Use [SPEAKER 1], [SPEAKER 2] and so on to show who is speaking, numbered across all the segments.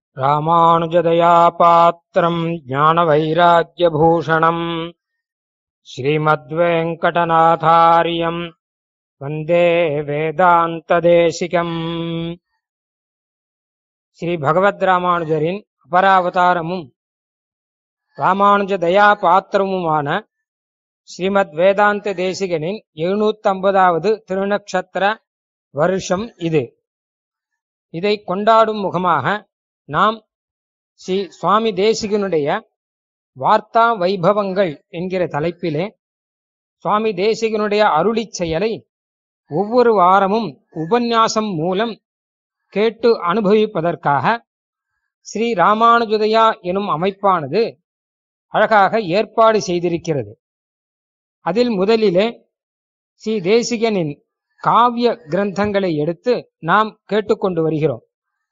[SPEAKER 1] ராமானுஜதயா பாத்திரம் ஞானவைராக்கியபூஷணம் ஸ்ரீமத்வேங்கடநாதாரியம் வந்தே வேதாந்ததேசிகம் ஸ்ரீ பகவத் ராமானுஜரின் அபராவதாரமும் ராமானுஜ தயா பாத்திரமுமான ஸ்ரீமத் வேதாந்த தேசிகனின் எழுநூத்தம்பதாவது திருநக்ஷத்திர வருஷம் இது இதை கொண்டாடும் முகமாக நாம் ஸ்ரீ சுவாமி தேசிகனுடைய வார்த்தா வைபவங்கள் என்கிற தலைப்பிலே சுவாமி தேசிகனுடைய அருளிச் செயலை ஒவ்வொரு வாரமும் உபன்யாசம் மூலம் கேட்டு அனுபவிப்பதற்காக ஸ்ரீ ராமானுஜதயா எனும் அமைப்பானது அழகாக ஏற்பாடு செய்திருக்கிறது அதில் முதலிலே ஸ்ரீ தேசிகனின் காவிய கிரந்தங்களை எடுத்து நாம் கேட்டுக்கொண்டு வருகிறோம்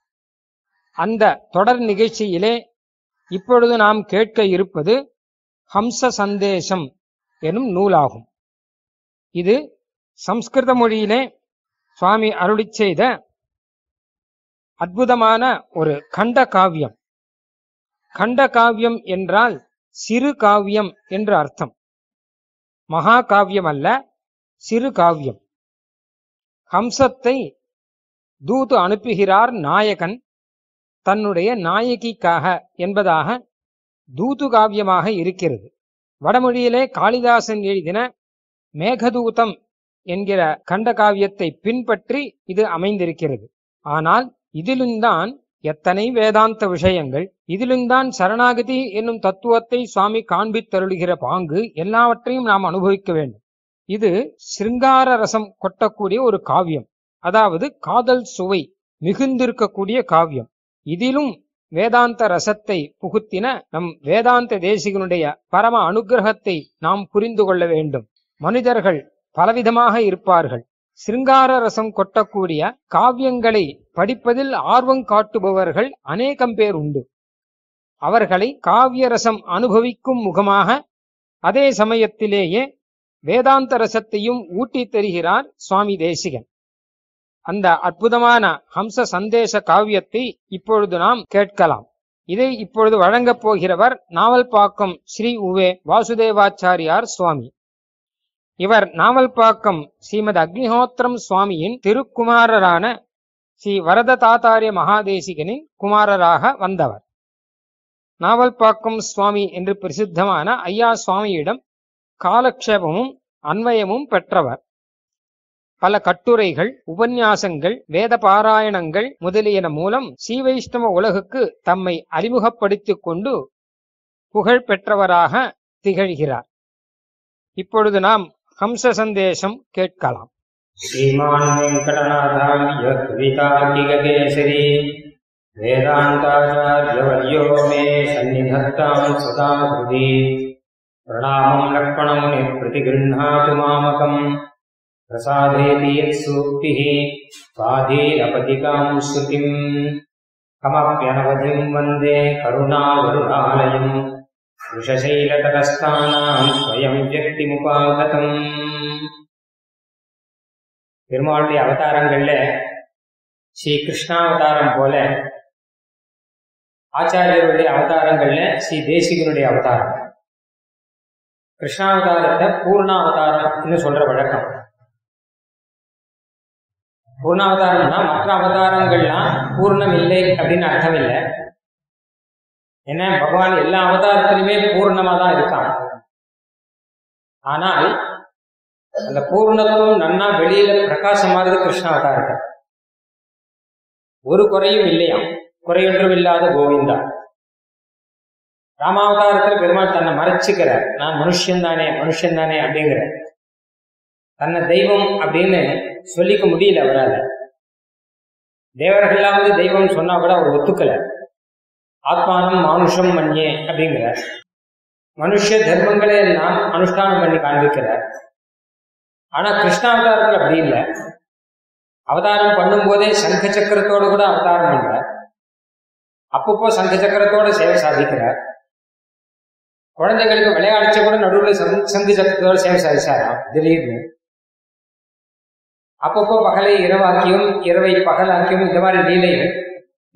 [SPEAKER 1] அந்த தொடர் நிகழ்ச்சியிலே இப்பொழுது நாம் கேட்க இருப்பது ஹம்ச சந்தேசம் எனும் நூலாகும் இது சம்ஸ்கிருத மொழியிலே சுவாமி அருளிச் செய்த அற்புதமான ஒரு கண்ட காவியம் கண்ட காவியம் என்றால் சிறு காவியம் என்று அர்த்தம் மகா காவியம் அல்ல சிறு காவியம் ஹம்சத்தை தூது அனுப்புகிறார் நாயகன் தன்னுடைய நாயகிக்காக என்பதாக தூது காவியமாக இருக்கிறது வடமொழியிலே காளிதாசன் எழுதின மேகதூதம் என்கிற கண்ட காவியத்தை பின்பற்றி இது அமைந்திருக்கிறது ஆனால் இதிலும்தான் எத்தனை வேதாந்த விஷயங்கள் இதிலும்தான் சரணாகதி என்னும் தத்துவத்தை சுவாமி காண்பித்தருளுகிற பாங்கு எல்லாவற்றையும் நாம் அனுபவிக்க வேண்டும் இது சிருங்கார ரசம் கொட்டக்கூடிய ஒரு காவியம் அதாவது காதல் சுவை மிகுந்திருக்கக்கூடிய காவியம் இதிலும் வேதாந்த ரசத்தை புகுத்தின நம் வேதாந்த தேசிகனுடைய பரம அனுகிரகத்தை நாம் புரிந்து கொள்ள வேண்டும் மனிதர்கள் பலவிதமாக இருப்பார்கள் சிருங்கார ரசம் கொட்டக்கூடிய காவியங்களை படிப்பதில் ஆர்வம் காட்டுபவர்கள் அநேகம் பேர் உண்டு அவர்களை காவிய ரசம் அனுபவிக்கும் முகமாக அதே சமயத்திலேயே வேதாந்த ரசத்தையும் ஊட்டி தருகிறார் சுவாமி தேசிகன் அந்த அற்புதமான ஹம்ச சந்தேச காவியத்தை இப்பொழுது நாம் கேட்கலாம் இதை இப்பொழுது வழங்கப் போகிறவர் நாவல்பாக்கம் ஸ்ரீ உவே வாசுதேவாச்சாரியார் சுவாமி இவர் நாவல்பாக்கம் ஸ்ரீமத் அக்னிஹோத்திரம் சுவாமியின் திருக்குமாரரான ஸ்ரீ வரத தாத்தாரிய மகாதேசிகனின் குமாரராக வந்தவர் நாவல்பாக்கம் சுவாமி என்று பிரசித்தமான ஐயா சுவாமியிடம் காலக்ஷேபமும் அன்வயமும் பெற்றவர் பல கட்டுரைகள் உபன்யாசங்கள் வேத பாராயணங்கள் முதலியன மூலம் சீவைஷ்ணவ உலகுக்கு தம்மை அறிமுகப்படுத்திக் கொண்டு புகழ் பெற்றவராக திகழ்கிறார் இப்பொழுது நாம் ஹம்ச சந்தேசம் கேட்கலாம்
[SPEAKER 2] श्रीमान् वेङ्कटनाथार्य कवितार्किककेसरी वेदान्ताचार्यवर्यो मे सन्निधत्ताम् सदा हृदि प्रणामम् लक्ष्मणमुनि प्रतिगृह्णातु मामकम् प्रसादेति यत्सूक्तिः स्वाधीनपतिकाम् श्रुतिम् कमप्यनवधिम् वन्दे करुणावरुणालयम् वृषशैलतटस्थानाम् स्वयम् व्यक्तिमुपागतम् பெருமாளுடைய அவதாரங்கள்ல ஸ்ரீ கிருஷ்ணாவதாரம் போல ஆச்சாரியருடைய அவதாரங்கள்ல ஸ்ரீ தேசிகனுடைய அவதாரம் கிருஷ்ணாவதாரத்தை பூர்ணாவதாரம்னு சொல்ற வழக்கம் பூர்ணாவதாரம்னா மற்ற அவதாரங்கள்லாம் பூர்ணம் இல்லை அப்படின்னு அர்த்தம் இல்லை ஏன்னா பகவான் எல்லா அவதாரத்திலுமே பூர்ணமா தான் இருக்கான் ஆனால் அந்த பூர்ணத்துவம் நன்னா வெளியில பிரகாசமானது கிருஷ்ணாவதாரத்தை ஒரு குறையும் இல்லையாம் குறையொன்றும் இல்லாத கோவிந்தா ராமாவதாரத்துல பெருமாள் தன்னை மறைச்சுக்கிறார் நான் மனுஷன் தானே மனுஷன் தானே அப்படிங்கிற தன்னை தெய்வம் அப்படின்னு சொல்லிக்க முடியல அவரால் தேவர்கள்லாம் வந்து தெய்வம் சொன்னா கூட அவர் ஒத்துக்கல ஆத்மானம் மானுஷம் மன்யே அப்படிங்கிறார் மனுஷ தர்மங்களை எல்லாம் அனுஷ்டானம் பண்ணி காண்பிக்கிறார் ஆனா கிருஷ்ணாவதாரத்துல அப்படி இல்லை அவதாரம் பண்ணும்போதே சங்க சக்கரத்தோட கூட அவதாரம் பண்றார் அப்பப்போ சங்க சக்கரத்தோட சேவை சாதிக்கிறார் குழந்தைகளுக்கு விளையாடிச்ச கூட நடுவில் சங்கு சக்கரத்தோட சேவை சாதிச்சாராம் திடீர்னு அப்பப்போ பகலை இரவாக்கியும் இரவை பகலாக்கியும் இந்த மாதிரி லீலைகள்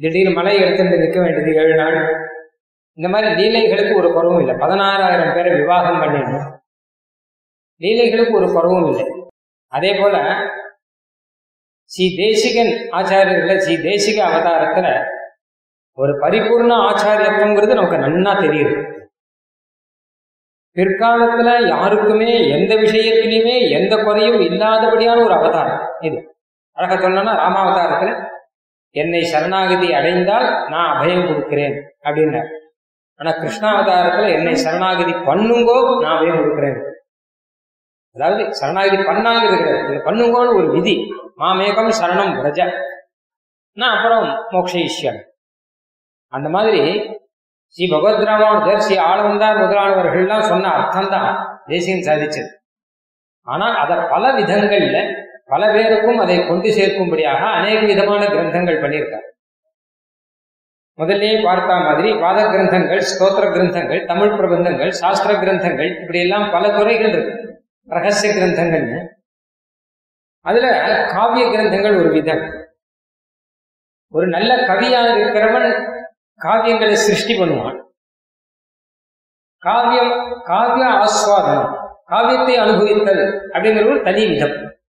[SPEAKER 2] திடீர்னு மலை எடுத்துட்டு நிற்க வேண்டியது ஏழு நாள் இந்த மாதிரி லீலைகளுக்கு ஒரு குறவும் இல்லை பதினாறாயிரம் பேரை விவாகம் பண்ணிடணும் லீலைகளுக்கு ஒரு குறவும் இல்லை அதே போல ஸ்ரீ தேசிகன் ஆச்சாரியர்கள ஸ்ரீ தேசிக அவதாரத்துல ஒரு பரிபூர்ண ஆச்சாரியத்துவங்கிறது நமக்கு நன்னா தெரியுது பிற்காலத்துல யாருக்குமே எந்த விஷயத்திலையுமே எந்த குறையும் இல்லாதபடியான ஒரு அவதாரம் இது அழகா சொன்னா ராமாவதாரத்துல என்னை சரணாகதி அடைந்தால் நான் அபயம் கொடுக்கிறேன் அப்படின்னார் ஆனா கிருஷ்ணாவதாரத்துல என்னை சரணாகதி பண்ணுங்கோ நான் அபயம் கொடுக்கிறேன் அதாவது சரணாகதி பண்ணாங்கிறது கிடையாது நீங்க பண்ணுங்கோன்னு ஒரு விதி மாமேகம் சரணம் பிரஜ நான் அப்புறம் மோக்ஷயிஷ்யன் அந்த மாதிரி ஸ்ரீ பகவத் ராமானுஜர் ஸ்ரீ ஆளவந்தார் முதலானவர்கள்லாம் சொன்ன அர்த்தம் தான் தேசியம் சாதிச்சது ஆனால் அதை பல விதங்கள்ல பல பேருக்கும் அதை கொண்டு சேர்க்கும்படியாக அநேக விதமான கிரந்தங்கள் பண்ணியிருக்கார் முதல்லயே பார்த்த மாதிரி வாத கிரந்தங்கள் ஸ்தோத்திர கிரந்தங்கள் தமிழ் பிரபந்தங்கள் சாஸ்திர கிரந்தங்கள் இப்படி எல்லாம் பல துறைகள் இருக்கு ரகசிய கிரந்தங்கள்னு அதுல காவிய கிரந்தங்கள் ஒரு விதம் ஒரு நல்ல கவியா இருக்கிறவன் காவியங்களை சிருஷ்டி பண்ணுவான் காவியம் காவிய ஆஸ்வாதனம் காவியத்தை அனுபவித்தல் அப்படிங்கிற ஒரு தனி விதம்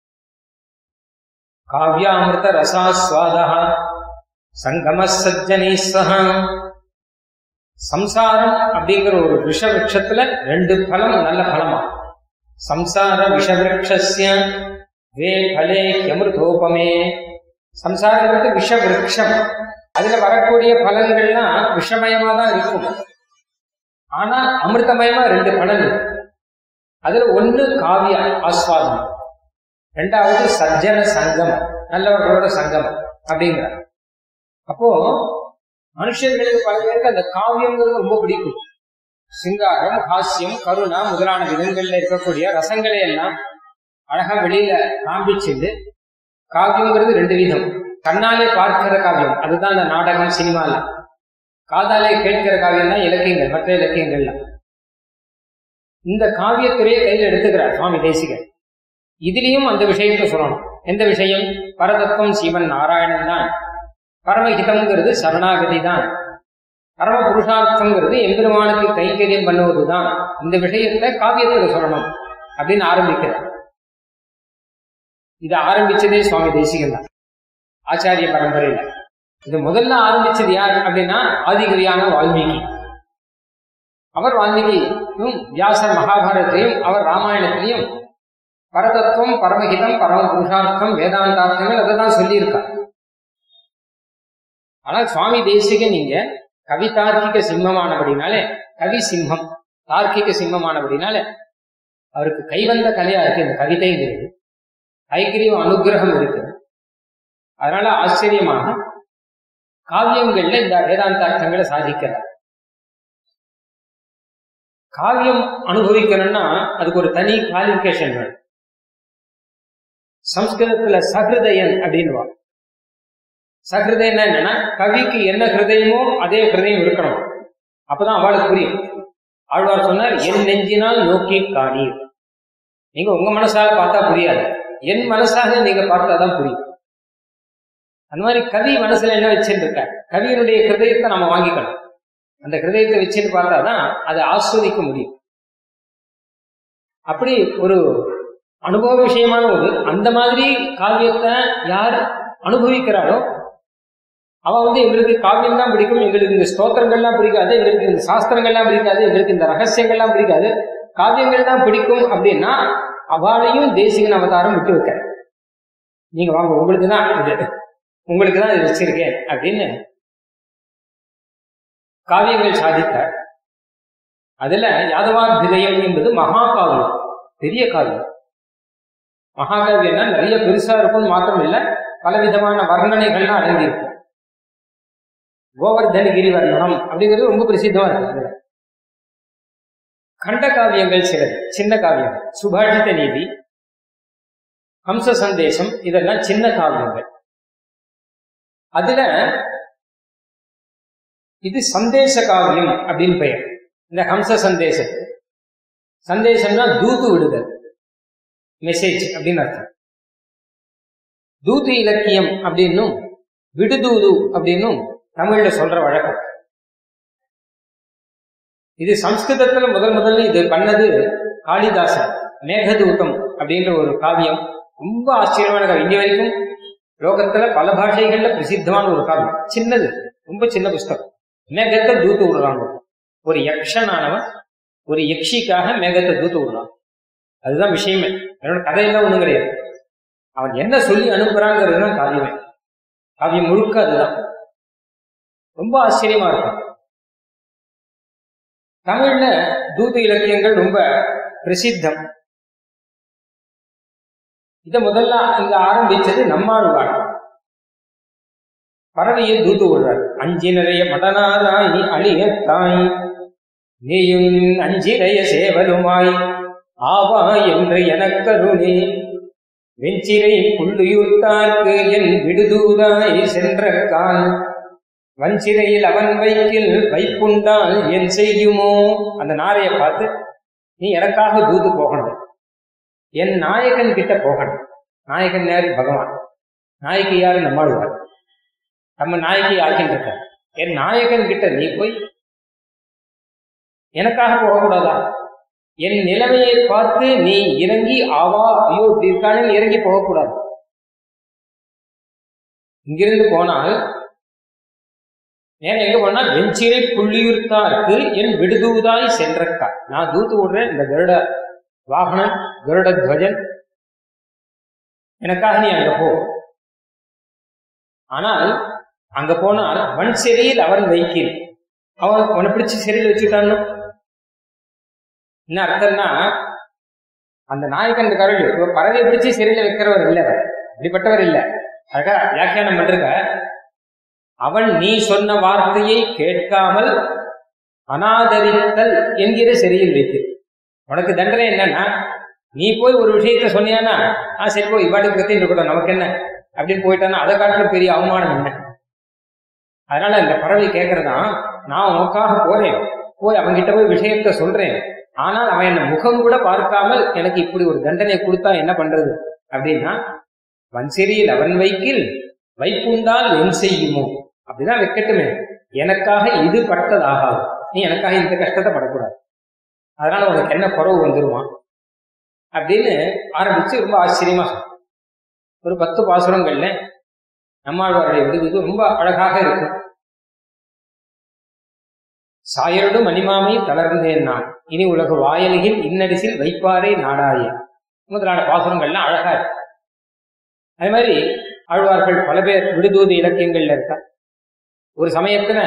[SPEAKER 2] காவியாமிருத ரசாஸ்வாதா சங்கம சஜ்ஜனை சஹா சம்சாரம் அப்படிங்கிற ஒரு விஷ விருட்சத்துல ரெண்டு பலம் நல்ல பலமா சம்சார விஷவிருட்சஸ்ய வே பலே ஹியமிருதோபமே சம்சாரங்கிறது விஷ விருட்சம் அதுல வரக்கூடிய பலன்கள்லாம் விஷமயமா தான் இருக்கும் ஆனா அமிர்தமயமா ரெண்டு பலன் இருக்கு அதுல ஒண்ணு காவிய ஆஸ்வாதம் ரெண்டாவது சஜ்ஜன சங்கம் நல்லவர்களோட சங்கம் அப்படிங்கிற அப்போ மனுஷர்களுக்கு பல பேருக்கு அந்த காவியங்கிறது ரொம்ப பிடிக்கும் சிங்காரம் ஹாஸ்யம் கருணா முதலான விதங்கள்ல இருக்கக்கூடிய ரசங்களை எல்லாம் அழகா வெளியில காண்பிச்சுட்டு காவியங்கிறது ரெண்டு விதம் கண்ணாலே பார்க்கிற காவியம் அதுதான் இந்த நாடகம் சினிமால காதாலே கேட்கிற காவியம் தான் இலக்கியங்கள் மற்ற இலக்கியங்கள்லாம் இந்த காவியத்துறையை கையில் எடுத்துக்கிறார் சுவாமி தேசிகர் இதுலயும் அந்த விஷயத்தை சொல்லணும் எந்த விஷயம் பரதத்துவம் சிவன் நாராயணன் தான் பரமஹிதம்ங்கிறது சரணாகதி தான் பரம புருஷார்த்தங்கிறது எம்பெருமானுக்கு கைங்கரியம் பண்ணுவதுதான் இந்த விஷயத்தை காவியத்துல சொல்லணும் அப்படின்னு ஆரம்பிக்கிறார் இதை ஆரம்பிச்சதே சுவாமி தேசிகன் தான் ஆச்சாரிய பரம்பரையில இது முதல்ல ஆரம்பிச்சது யார் அப்படின்னா ஆதிகவியான வால்மீகி அவர் வால்மீகியும் வியாசர் மகாபாரதத்தையும் அவர் ராமாயணத்திலையும் பரதத்துவம் பரமஹிதம் பரம புருஷார்த்தம் வேதாந்தார்த்தங்கள் அதை தான் சொல்லியிருக்கார் ஆனால் சுவாமி தேசிகன் இங்க கவி தார்க்கிக சிம்மமானபடினாலே கவி சிம்மம் தார்க்கிக சிம்மமானபடினாலே அவருக்கு கைவந்த கலையா இருக்கு இந்த கவிதைங்கிறது ஐக்கிரியம் அனுகிரகம் இருக்கு அதனால ஆச்சரியமாக காவியங்கள்ல இந்த வேதாந்தார்த்தங்களை சாதிக்கிறார் காவியம் அனுபவிக்கணும்னா அதுக்கு ஒரு தனி குவாலிபிகேஷன் வேணும் சம்ஸ்கிருதத்துல சஹிருதயன் அப்படின்வா சஹிருதயன்னா என்னன்னா கவிக்கு என்ன ஹிருதயமோ அதே ஹிருதயம் இருக்கணும் அப்பதான் அவளுக்கு புரியும் ஆழ்வார் சொன்னார் என் நெஞ்சினால் நோக்கி காணீர் நீங்க உங்க மனசால பார்த்தா புரியாது என் மனசாக நீங்க பார்த்தாதான் புரியும் அந்த மாதிரி கவி மனசுல என்ன வச்சுட்டு இருக்க கவியினுடைய ஹிருதயத்தை நம்ம வாங்கிக்கணும் அந்த ஹிருதயத்தை வச்சுட்டு பார்த்தாதான் அதை ஆஸ்வதிக்க முடியும் அப்படி ஒரு அனுபவ விஷயமான ஒரு அந்த மாதிரி காவியத்தை யார் அனுபவிக்கிறாளோ அவ வந்து எங்களுக்கு காவியம் தான் பிடிக்கும் எங்களுக்கு இந்த ஸ்தோத்திரங்கள்லாம் பிடிக்காது எங்களுக்கு இந்த சாஸ்திரங்கள்லாம் பிடிக்காது எங்களுக்கு இந்த ரகசியங்கள்லாம் பிடிக்காது காவியங்கள் தான் பிடிக்கும் அப்படின்னா அவளையும் தேசிகன் அவதாரம் விட்டு வைக்க நீங்க வாங்க உங்களுக்கு தான் இது உங்களுக்கு தான் இது வச்சிருக்கேன் அப்படின்னு காவியங்கள் சாதித்தார் அதுல யாதவாபிதயம் என்பது மகாகாவியம் பெரிய காவியம் மகாகாவியம்னா நிறைய பெருசா இருக்கும் மாத்திரம் இல்லை பலவிதமான வர்ணனைகள்லாம் அடங்கியிருக்கும் கோவர்தனகிரி வர்ணனம் அப்படிங்கிறது ரொம்ப பிரசித்தமா இருக்கு அதுல கண்ட காவியங்கள் சிலது சின்ன காவியங்கள் சுபாஷித நீதி ஹம்ச சந்தேசம் இதெல்லாம் சின்ன காவியங்கள் அதுல இது சந்தேச காவியம் அப்படின்னு பெயர் இந்த ஹம்ச சந்தேசம் சந்தேசம்னா தூது விடுதல் மெசேஜ் அப்படின்னு அர்த்தம் தூது இலக்கியம் அப்படின்னும் விடுதூது அப்படின்னும் தமிழ்ல சொல்ற வழக்கம் இது சம்ஸ்கிருதத்துல முதல் முதல்ல இது பண்ணது காளிதாசன் மேகதூதம் அப்படின்ற ஒரு காவியம் ரொம்ப ஆச்சரியமான காவியம் இன்னி வரைக்கும் லோகத்துல பல பாஷைகள்ல பிரசித்தமான ஒரு காவியம் சின்னது ரொம்ப சின்ன புஸ்தகம் மேகத்தை தூத்து விடுறாங்க ஒரு யக்ஷனானவன் ஒரு யக்ஷிக்காக மேகத்தை தூத்து விடுறான் அதுதான் விஷயமே என்னோட கதையெல்லாம் ஒண்ணும் கிடையாது அவன் என்ன சொல்லி அனுப்புறாங்கிறது தான் காவியமே காவியம் முழுக்க அதுதான் ரொம்ப ஆச்சரியமா இருக்கும் தமிழ்ல தூது இலக்கியங்கள் ரொம்ப பிரசித்தம் இத முதல்ல இங்க ஆரம்பிச்சது நம்மாழ்வார் பறவையை தூத்து விடுறார் அஞ்சி நிறைய மடனாராய் அழியத்தாய் நீயும் அஞ்சிறைய சேவலுமாய் ஆவா என்று எனக்கருணே வெஞ்சிரை புள்ளியூர்த்தார்க்கு என் விடுதூதாய் சென்ற கால் வஞ்சிரையில் அவன் வைக்கில் வைப்புண்டால் என் செய்யுமோ அந்த நாரையை பார்த்து நீ எனக்காக தூது போகணும் என் நாயகன் கிட்ட போகணும் நாயகன் யாரு பகவான் நாயகி யாரு நம்மாழ்வார் நம்ம நாயகி ஆக்கின்ற என் நாயகன் கிட்ட நீ போய் எனக்காக போகக்கூடாதா என் நிலைமையை பார்த்து நீ இறங்கி ஆவா ஐயோ இப்படி இருக்கானு இறங்கி போகக்கூடாது இங்கிருந்து போனால் நேரம் எங்க போனா வெஞ்சிரை புள்ளியூர்த்தாருக்கு என் விடுதூதாய் சென்றக்கா நான் தூத்து விடுறேன் இந்த கருட வாகனன் கருட துவஜன் எனக்காக நீ அங்க போ ஆனால் அங்க போனால் வன் சிறையில் அவன் வைக்கில் அவன் அவனை பிடிச்சு சிறையில் வச்சுட்டான்னு என்ன அர்த்தம்னா அந்த நாயகன் கருள் இவ பறவை பிடிச்சு சிறையில் வைக்கிறவர் இல்லை அவர். அப்படிப்பட்டவர் இல்லை அழகா வியாக்கியானம் பண்றத அவன் நீ சொன்ன வார்த்தையை கேட்காமல் அனாதரித்தல் என்கிற சிறையில் வைத்து உனக்கு தண்டனை என்னன்னா நீ போய் ஒரு விஷயத்த சொன்னியானா ஆ சரி போய் இவ்வாட்டுக்கு கத்தின்னு இருக்கட்டும் நமக்கு என்ன அப்படின்னு போயிட்டானா அதை காட்டிலும் பெரிய அவமானம் என்ன அதனால இந்த பறவை கேட்கறதா நான் உனக்காக போறேன் போய் அவன்கிட்ட போய் விஷயத்த சொல்றேன் ஆனால் அவன் என்ன முகம் கூட பார்க்காமல் எனக்கு இப்படி ஒரு தண்டனை கொடுத்தா என்ன பண்றது அப்படின்னா வன்சிறியில் அவன் வைக்கில் வைப்புண்டால் என் செய்யுமோ அப்படிதான் வைக்கட்டுமே எனக்காக இது பட்டதாகாது நீ எனக்காக இந்த கஷ்டத்தை படக்கூடாது அதனால உனக்கு என்ன குறவு வந்துருமா அப்படின்னு ஆரம்பிச்சு ரொம்ப ஆச்சரியமா சொன்னார். ஒரு பத்து பாசுரங்கள்ல நம்மாழ்வாருடைய விடுதல் ரொம்ப அழகாக இருக்கும் சாயரோடு மணிமாமை தளர்ந்தேன் நான் இனி உலக வாயலில் இன்னடிசில் வைப்பாரே நாடாயே முதலான பாசுரங்கள்லாம் அழகா இருக்கு அதே மாதிரி ஆழ்வார்கள் பல பேர் விடுதூது இலக்கியங்கள்ல இருக்கா ஒரு சமயத்துல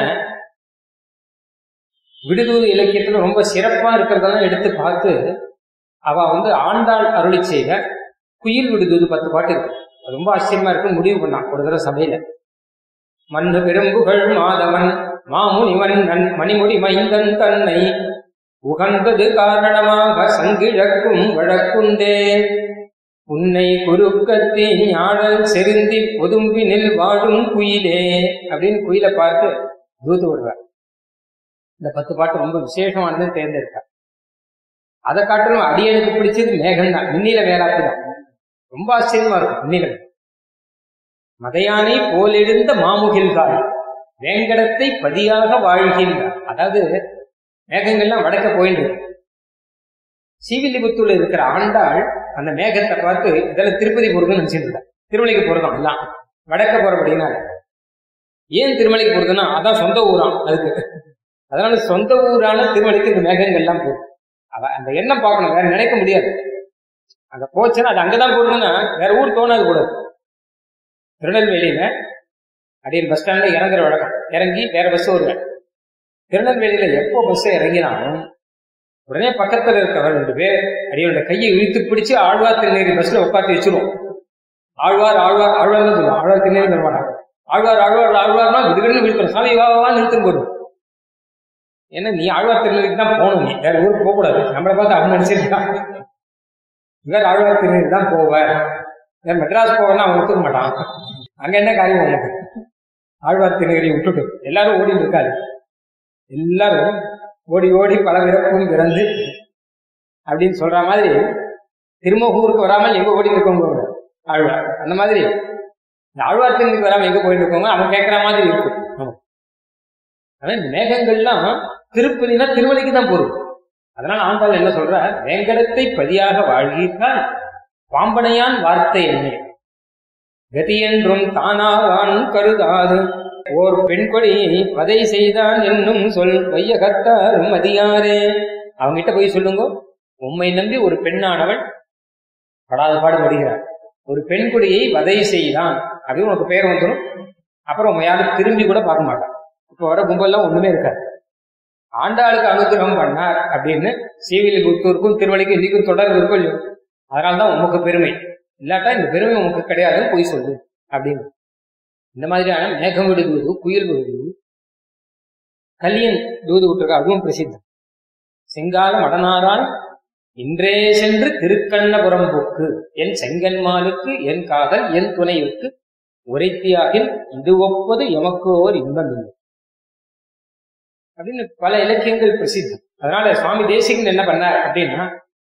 [SPEAKER 2] விடுதூது இலக்கியத்துல ரொம்ப சிறப்பா இருக்கிறதெல்லாம் எடுத்து பார்த்து அவ வந்து ஆண்டாள் அருளி செய்த குயில் விடுதூது பத்து பாட்டு இருக்கு அது ரொம்ப ஆச்சரியமா இருக்கு முடிவு பண்ணான் ஒரு தடவை சபையில மண்ணு பெரும்புகழ் மாதவன் மாமுனிவன் நன் மணிமுடி மைந்தன் தன்னை உகந்தது காரணமாக சங்கிழக்கும் வழக்குண்டே உன்னை குறுக்கத்தி ஞாழல் செருந்தி பொதும்பினில் வாழும் குயிலே அப்படின்னு குயிலை பார்த்து தூது விடுறார் இந்த பத்து பாட்டு ரொம்ப விசேஷமானதுன்னு தேர்ந்தெடுத்தார் அதை காட்டிலும் அடியனுக்கு பிடிச்சது மேகம் தான் மின்னில வேளாக்கு தான் ரொம்ப ஆச்சரியமா இருக்கும் மின்னில மதையானை போலெழுந்த மாமுகில்காய் வேங்கடத்தை பதியாக வாழ்கின்றார் அதாவது மேகங்கள்லாம் வடக்க போயிட்டு இருக்கு. ஸ்ரீவில்லிபுத்தூர்ல இருக்கிற ஆண்டாள் அந்த மேகத்தை பார்த்து இதெல்லாம் திருப்பதி போறதுன்னு நினைச்சிட்டு இருந்தா திருமலைக்கு போறதாம் எல்லாம் வடக்க போறபடினா ஏன் திருமலைக்கு போறதுன்னா அதான் சொந்த ஊராம் அதுக்கு அதனால சொந்த ஊரான திருமலைக்கு இந்த மேகங்கள்லாம் போகுது அவ அந்த எண்ணம் பார்க்கணும் வேற நினைக்க முடியாது அங்க போச்சுன்னா அது அங்கதான் போறதுன்னா வேற ஊர் தோணாது கூடாது திருநெல்வேலியில அடியன் பஸ் ஸ்டாண்ட்ல இறங்குற வழக்கம் இறங்கி வேற பஸ் வருவேன் திருநெல்வேலியில எப்போ பஸ் இறங்கினாலும் உடனே பக்கத்துல இருக்கவர் ரெண்டு பேர் அடியோட கையை இழுத்து பிடிச்சு ஆழ்வார் திருநேரி பஸ்ல உட்காந்து வச்சிருவோம் ஆழ்வார் ஆழ்வார் ஆழ்வார் தான் சொல்லுவோம் ஆழ்வார் திருநேரி தர மாட்டாங்க ஆழ்வார் ஆழ்வார் ஆழ்வார்னா விடுகள்னு விழுக்கணும் சாமி வா வா நிறுத்தம் போடும் ஏன்னா நீ ஆழ்வார் திருநெறிக்கு தான் போகணும் நீ வேற ஊருக்கு போகக்கூடாது நம்மளை பார்த்து அவன் நினைச்சிருக்கான் இவர் ஆழ்வார் திருநெறி தான் போவார் வேற மெட்ராஸ் போவேன்னா அவன் ஒத்துக்க மாட்டான் அங்க என்ன காரியம் உனக்கு ஆழ்வார் திருநெறியை விட்டுட்டு எல்லாரும் ஓடிட்டு இருக்காரு எல்லாரும் ஓடி ஓடி பல பிறப்பும் பிறந்து அப்படின்னு சொல்ற மாதிரி திருமகூருக்கு வராமல் எங்க ஓடி இருக்கவங்க ஆழ்வார் அந்த மாதிரி இந்த ஆழ்வார் திருநெறிக்கு வராம எங்க போயிட்டு இருக்கவங்க அவன் கேட்கற மாதிரி இருக்கும் ஆமா. ஆனா இந்த மேகங்கள்லாம் திருப்பதினா திருமலைக்கு தான் பொருள் அதனால ஆண்டாள் என்ன சொல்ற வேங்கடத்தை பதியாக வாழ்கிறான் பாம்பனையான் வார்த்தை என்ன கதியென்றும் தானாவான் கருதாது ஓர் பெண்கொடியை பதை செய்தான் என்னும் சொல் வையகத்தாரும் மதியாரே அவங்கிட்ட போய் சொல்லுங்க உம்மை நம்பி ஒரு பெண்ணானவள் படாத பாடுபடுகிறார் ஒரு பெண்குடியை வதை செய்தான் அப்படின்னு உனக்கு பேர் வந்துடும் அப்புறம் உங்க யாரும் திரும்பி கூட பார்க்க மாட்டான் இப்போ வர கும்பல்லாம் ஒண்ணுமே இருக்காது ஆண்டாளுக்கு அனுகிரகம் பண்ணார் அப்படின்னு சீவிலிபுத்தூருக்கும் திருவள்ளிக்கும் இன்னைக்கும் தொடர்பு இருக்கும் இல்லையோ அதனால்தான் உமக்கு பெருமை இல்லாட்டா இந்த பெருமை உமக்கு கிடையாதுன்னு போய் சொல்லு அப்படின்னு இந்த மாதிரியான மேகம் விடு தூது குயில் விடு தூது கலியன் தூது விட்டுருக்கா அதுவும் பிரசித்தம் செங்கால மடனாரால் இன்றே சென்று திருக்கண்ணபுரம் போக்கு என் செங்கன்மாலுக்கு என் காதல் என் துணைவுக்கு உரைத்தியாகில் இது ஒப்பது எமக்கு ஓர் இன்பம் இல்லை அப்படின்னு பல இலக்கியங்கள் பிரசித்தம் அதனால சுவாமி தேசிகன் என்ன பண்ணார் அப்படின்னா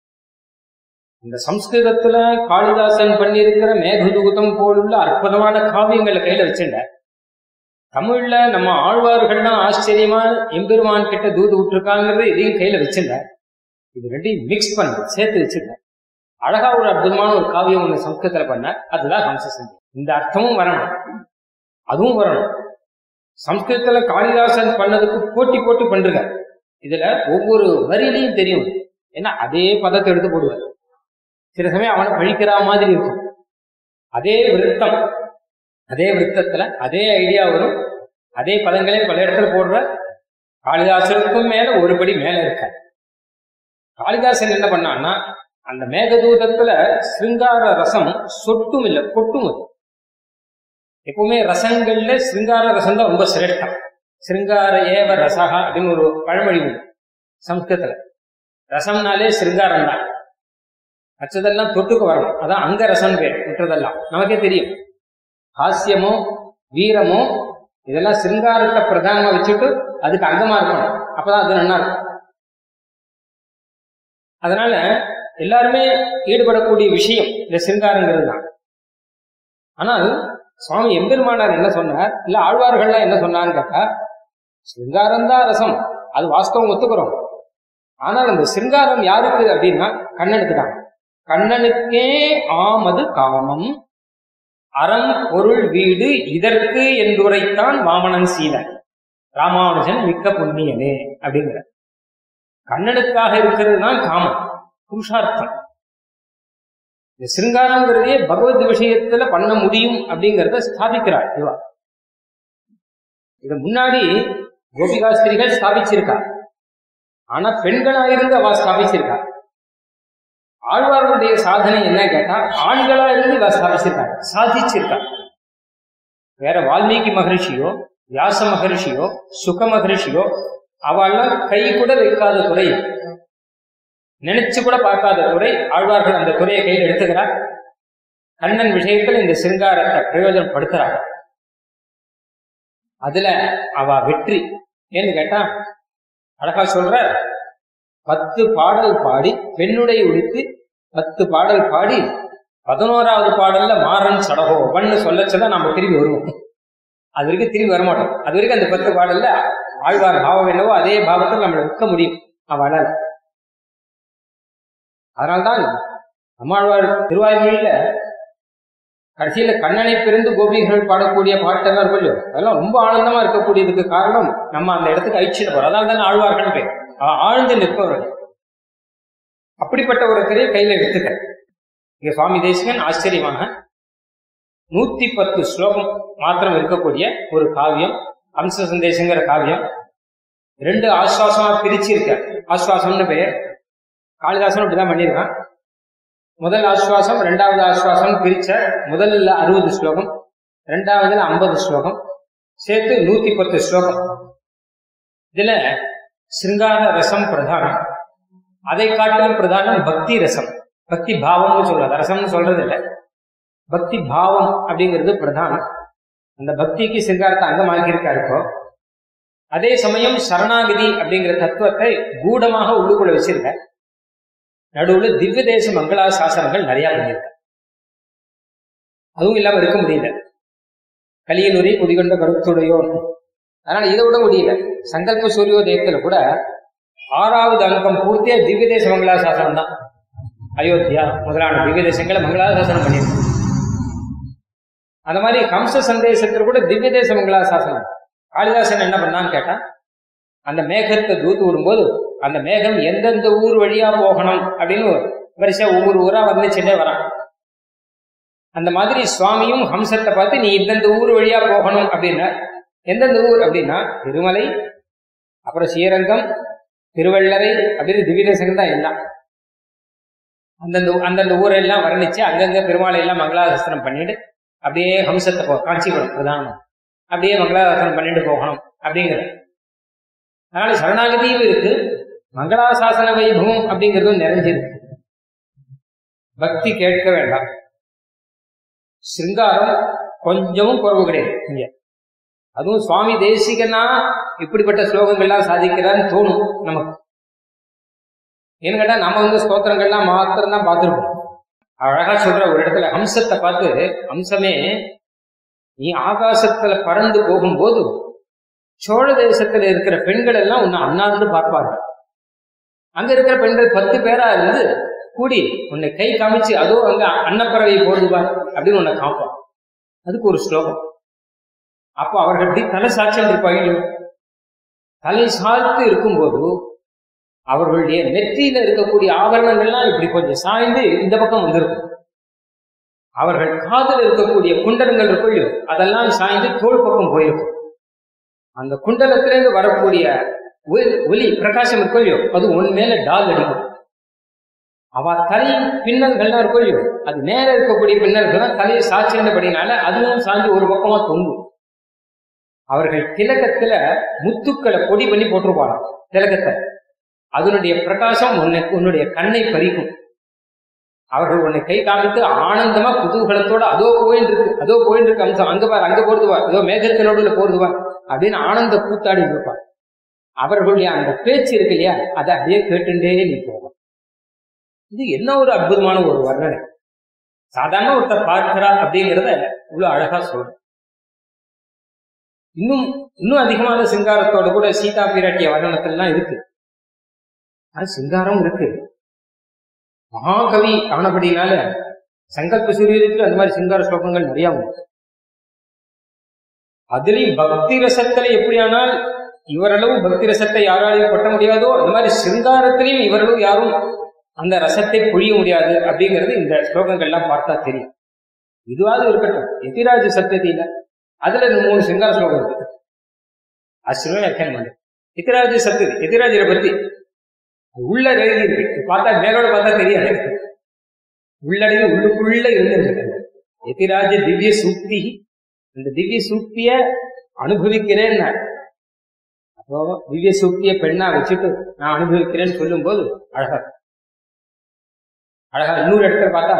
[SPEAKER 2] இந்த சம்ஸ்கிருதத்துல காளிதாசன் பண்ணியிருக்கிற மேகதூதம் போலுள்ள அற்புதமான காவியங்களை கையில வச்சுட்ட தமிழ்ல நம்ம ஆழ்வார்கள்லாம் ஆச்சரியமா எம்பெருமான் கிட்ட தூது விட்டுருக்காங்கிறது இதையும் கையில வச்சுட்ட இது ரெண்டையும் மிக்ஸ் பண்ண சேர்த்து வச்சுட்ட அழகா ஒரு அற்புதமான ஒரு காவியம் ஒண்ணு சம்ஸ்கிருதத்துல பண்ண அதுதான் ஹம்சசந்தி இந்த அர்த்தமும் வரணும் அதுவும் வரணும் சம்ஸ்கிருதத்துல காளிதாசன் பண்ணதுக்கு போட்டி போட்டி பண்றார் இதுல ஒவ்வொரு வரியிலையும் தெரியும் ஏன்னா அதே பதத்தை எடுத்து போடுவார் சில சமயம் அவனை பழிக்கிற மாதிரி இருக்கும் அதே விருத்தம் அதே விருத்தத்துல அதே ஐடியா வரும் அதே பதங்களே பல இடத்துல போடுற காளிதாசனுக்கும் மேல ஒரு படி மேல இருக்கார் காளிதாசன் என்ன பண்ணான்னா அந்த மேகதூதத்துல சிருங்கார ரசம் சொட்டும் இல்லை கொட்டும் அது எப்பவுமே ரசங்கள்ல சிருங்கார ரசம் தான் ரொம்ப சிரேஷ்டம் சிருங்கார ஏவ ரசகா அப்படின்னு ஒரு பழமொழி உண்டு சம்ஸ்கிருதத்துல ரசம்னாலே சிருங்காரம் தான் மற்றதெல்லாம் தொட்டுக்கு வரணும் அதான் அங்க ரசம் பேர் மற்றதெல்லாம் நமக்கே தெரியும் ஹாஸ்யமோ வீரமோ இதெல்லாம் சிருங்காரத்தை பிரதானமா வச்சுட்டு அதுக்கு அங்கமா இருக்கணும் அப்பதான் அது நல்லா இருக்கும் அதனால எல்லாருமே ஈடுபடக்கூடிய விஷயம் இந்த சிருங்காரங்கிறது தான் ஆனால் சுவாமி எம்பெருமானார் என்ன சொன்னார் இல்ல ஆழ்வார்கள்லாம் என்ன சொன்னான்னு கேட்டா சிருங்காரம் தான் ரசம் அது வாஸ்தவம் ஒத்துக்கிறோம் ஆனால் அந்த சிருங்காரம் யாருக்கு அப்படின்னா கண்ணனுக்கு தான் கண்ணனுக்கே ஆமது காமம் அறம் பொருள் வீடு இதற்கு என்றுரைத்தான் வாமனன் சீலன் ராமானுஜன் மிக்க புண்ணியனே அப்படிங்கிற கண்ணனுக்காக இருக்கிறது தான் காமம் புருஷார்த்தம் இந்த சிருங்காரங்கிறதே பகவத் விஷயத்துல பண்ண முடியும் அப்படிங்கிறத ஸ்தாபிக்கிறார் இவா இது முன்னாடி கோபிகாஸ்திரிகள் ஸ்தாபிச்சிருக்கா ஆனா பெண்களாயிருந்து அவ ஸ்தாபிச்சிருக்கா ஆழ்வார்களுடைய சாதனை என்ன கேட்டா ஆண்களா இருந்து இவ ஸ்தாபிச்சிருக்காங்க சாதிச்சிருக்கா வேற வால்மீகி மகரிஷியோ வியாச மகரிஷியோ சுக மகரிஷியோ அவெல்லாம் கை கூட வைக்காத துறை நினைச்சு கூட பார்க்காத துறை ஆழ்வார்கள் அந்த துறையை கையில் எடுத்துக்கிறார் கண்ணன் விஷயத்தில் இந்த சிருங்காரத்தை பிரயோஜனப்படுத்துறாங்க அதுல அவ வெற்றி ஏன்னு கேட்டா அழகா சொல்ற பத்து பாடல் பாடி பெண்ணுடை உடுத்தி பத்து பாடல் பாடி பதினோராவது பாடல்ல மாறன் சடகோவன்னு சொல்லச்சதான் நம்ம திரும்பி வருவோம் அது வரைக்கும் திரும்பி வரமாட்டோம் அது வரைக்கும் அந்த பத்து பாடல்ல ஆழ்வார் பாவம் என்னவோ அதே பாவத்தில் நம்மளை விற்க முடியும் அவளால் அதனால்தான் நம்மாழ்வார் திருவாய்மொழியில கடைசியில கண்ணனை பிறந்து கோபிகள் பாடக்கூடிய பாட்டெல்லாம் இருக்கும் இல்லையோ அதெல்லாம் ரொம்ப ஆனந்தமா இருக்கக்கூடியதுக்கு காரணம் நம்ம அந்த இடத்துக்கு அழிச்சிட்டு போறோம் அதனால தானே ஆழ்வார்கள் பேர் அவன் ஆழ்ந்து நிற்பவர்கள் அப்படிப்பட்ட ஒரு திரையை கையில எடுத்துக்க இங்க சுவாமி தேசிகன் ஆச்சரியமாக நூத்தி பத்து ஸ்லோகம் மாத்திரம் இருக்கக்கூடிய ஒரு காவியம் அம்ச சந்தேசங்கிற காவியம் ரெண்டு ஆஸ்வாசமா பிரிச்சு இருக்க ஆஸ்வாசம்னு பெயர் காளிதாசன் அப்படிதான் பண்ணியிருக்கான் முதல் ஆஸ்வாசம் ரெண்டாவது ஆஸ்வாசம் பிரிச்ச முதல்ல அறுபது ஸ்லோகம் ரெண்டாவதுல ஐம்பது ஸ்லோகம் சேர்த்து நூத்தி பத்து ஸ்லோகம் இதுல சிருங்கார ரசம் பிரதானம் அதை காட்டிலும் பிரதானம் பக்தி ரசம் பக்தி பாவம்னு சொல்றது ரசம்னு சொல்றது இல்லை பக்தி பாவம் அப்படிங்கிறது பிரதானம் அந்த பக்திக்கு சிங்காரத்தை அங்கமாக்கியிருக்கா இப்போ அதே சமயம் சரணாகதி அப்படிங்கிற தத்துவத்தை கூடமாக உள்ளுக்குள்ள வச்சிருக்க நடுவுல திவ்ய தேச மங்களா சாசனங்கள் நிறைய பண்ணியிருக்க அதுவும் இல்லாம இருக்க முடியல கலியனுரை குடிகொண்ட கருத்துடையோன் அதனால இதை விட முடியல சங்கல்ப சூரியோதயத்துல கூட ஆறாவது அங்கம் பூர்த்தியா திவ்ய தேச மங்களாசாசனம் தான் அயோத்தியா முதலான திவ்ய தேசங்களை மங்களாசாசனம் பண்ணியிருக்கு அந்த மாதிரி கம்ச சந்தேசத்துல கூட திவ்ய தேச மங்களாசாசனம் காளிதாசன் என்ன பண்ணான்னு கேட்டா அந்த மேகத்தை தூத்து விடும்போது அந்த மேகம் எந்தெந்த ஊர் வழியா போகணும் அப்படின்னு வரிசையா ஒவ்வொரு ஊரா வந்துச்சுட்டே வரான் அந்த மாதிரி சுவாமியும் ஹம்சத்தை பார்த்து நீ இந்தந்த ஊர் வழியா போகணும் அப்படின்னா எந்தெந்த ஊர் அப்படின்னா திருமலை அப்புறம் ஸ்ரீரங்கம் திருவள்ளரை அப்படின்னு திவ்யதேசங்கள் தான் எல்லாம் அந்தந்த அந்தந்த ஊரெல்லாம் வர்ணிச்சு அங்கங்க பெருமாளை எல்லாம் மங்களாசாசனம் பண்ணிட்டு அப்படியே ஹம்சத்தை போ காஞ்சிபுரம் பிரதானம் அப்படியே மங்களாசாசனம் பண்ணிட்டு போகணும் அப்படிங்கிற அதனால சரணாகதியும் இருக்கு மங்களாசாசன வைபவம் அப்படிங்கிறதும் நிறைஞ்சிருக்கு பக்தி கேட்க வேண்டாம் சிருங்காரம் கொஞ்சமும் குறவு கிடையாது இங்க அதுவும் சுவாமி தேசிகனா இப்படிப்பட்ட ஸ்லோகங்கள்லாம் சாதிக்கிறான்னு தோணும் நமக்கு ஏன்னு கேட்டா நம்ம வந்து ஸ்தோத்திரங்கள்லாம் மாத்திரம் தான் பார்த்துருப்போம் அழகா சொல்ற ஒரு இடத்துல ஹம்சத்தை பார்த்து ஹம்சமே நீ ஆகாசத்துல பறந்து போகும்போது சோழ தேசத்துல இருக்கிற பெண்கள் எல்லாம் உன்னை அண்ணாந்து பார்ப்பார்கள் அங்க இருக்கிற பெண்கள் பத்து பேரா இருந்து கூடி உன்னை கை காமிச்சு அதோ அங்க அன்னப்பறவை போடுது பார் அப்படின்னு உன்னை காப்பான் அதுக்கு ஒரு ஸ்லோகம் அப்போ அவர்கள் இப்படி தலை சாட்சியம் இருப்பாங்க தலை சாய்த்து இருக்கும்போது அவர்களுடைய நெற்றியில இருக்கக்கூடிய ஆபரணங்கள்லாம் இப்படி கொஞ்சம் சாய்ந்து இந்த பக்கம் வந்திருக்கும் அவர்கள் காதில் இருக்கக்கூடிய குண்டலங்கள் இருக்கும் இல்லையோ அதெல்லாம் சாய்ந்து தோல் பக்கம் போயிருக்கும் அந்த குண்டலத்திலிருந்து வரக்கூடிய ஒலி- ஒலி பிரகாசம் இருக்கும் இல்லையோ அது உன் மேல டால் அடிக்கும் அவ தலை பின்னல்கள்லாம் இருக்கும் இல்லையோ அது நேர இருக்கக்கூடிய பின்னல்கள் தான் தலையை சாய்ச்சிருந்தபடினால அதுவும் சாய்ந்து ஒரு பக்கமா தொங்கும் அவர்கள் திலகத்துல முத்துக்களை பொடி பண்ணி போட்டிருப்பாங்க திலகத்தை அதனுடைய பிரகாசம் உன்னை உன்னுடைய கண்ணை பறிக்கும் அவர்கள் உன்னை கை காமித்து ஆனந்தமா குதூகலத்தோட அதோ போயின்னு இருக்கு அதோ போயின்னு இருக்கு அம்சம் அங்க பார் அங்க போறது பார் அதோ மேகத்தினோடுல போறது பார் அப்படின்னு ஆனந்த கூத்தாடி இருப்பார் அவர்களுடைய அந்த பேச்சு இருக்கு இல்லையா அதை அப்படியே கேட்டுட்டே நீ போகலாம் இது என்ன ஒரு அற்புதமான ஒரு வர்ணனை சாதாரண ஒருத்தர் பார்க்கிறா அப்படிங்கிறத இவ்வளவு அழகா சொல்ற இன்னும் இன்னும் அதிகமான சிங்காரத்தோட கூட சீதா பிராட்டிய வர்ணனத்திலாம் இருக்கு அது சிங்காரம் இருக்கு மகாகவி ஆனபடினால சங்கல்ப சூரியனுக்கு அந்த மாதிரி சிங்கார ஸ்லோகங்கள் நிறைய உண்டு அதுலயும் பக்தி ரசத்துல எப்படியானால் இவரளவு பக்தி ரசத்தை யாராலையும் கொட்ட முடியாதோ அந்த மாதிரி சிங்காரத்திலையும் இவரளவு யாரும் அந்த ரசத்தை புழிய முடியாது அப்படிங்கிறது இந்த ஸ்லோகங்கள்லாம் பார்த்தா தெரியும் இதுவாவது இருக்கட்டும் எதிராஜ சப்தத்தில அதுல இந்த மூணு சிங்கார ஸ்லோகம் இருக்கு ஆச்சரியம் வியாக்கியானம் பண்ணு எதிராஜ சப்ததி எதிராஜரை பத்தி உள்ள எழுதி இருக்கு பார்த்தா மேலோட பார்த்தா தெரியாது உள்ளடங்கி உள்ளுக்குள்ள இருந்துருக்கு எதிராஜ திவ்ய சூக்தி இந்த திவ்ய சூக்திய அனுபவிக்கிறேன் அப்போ திவ்ய சூக்திய பெண்ணா வச்சுட்டு நான் அனுபவிக்கிறேன்னு சொல்லும்போது அழகா இருக்கு. அழகா இன்னொரு இடத்துல பார்த்தா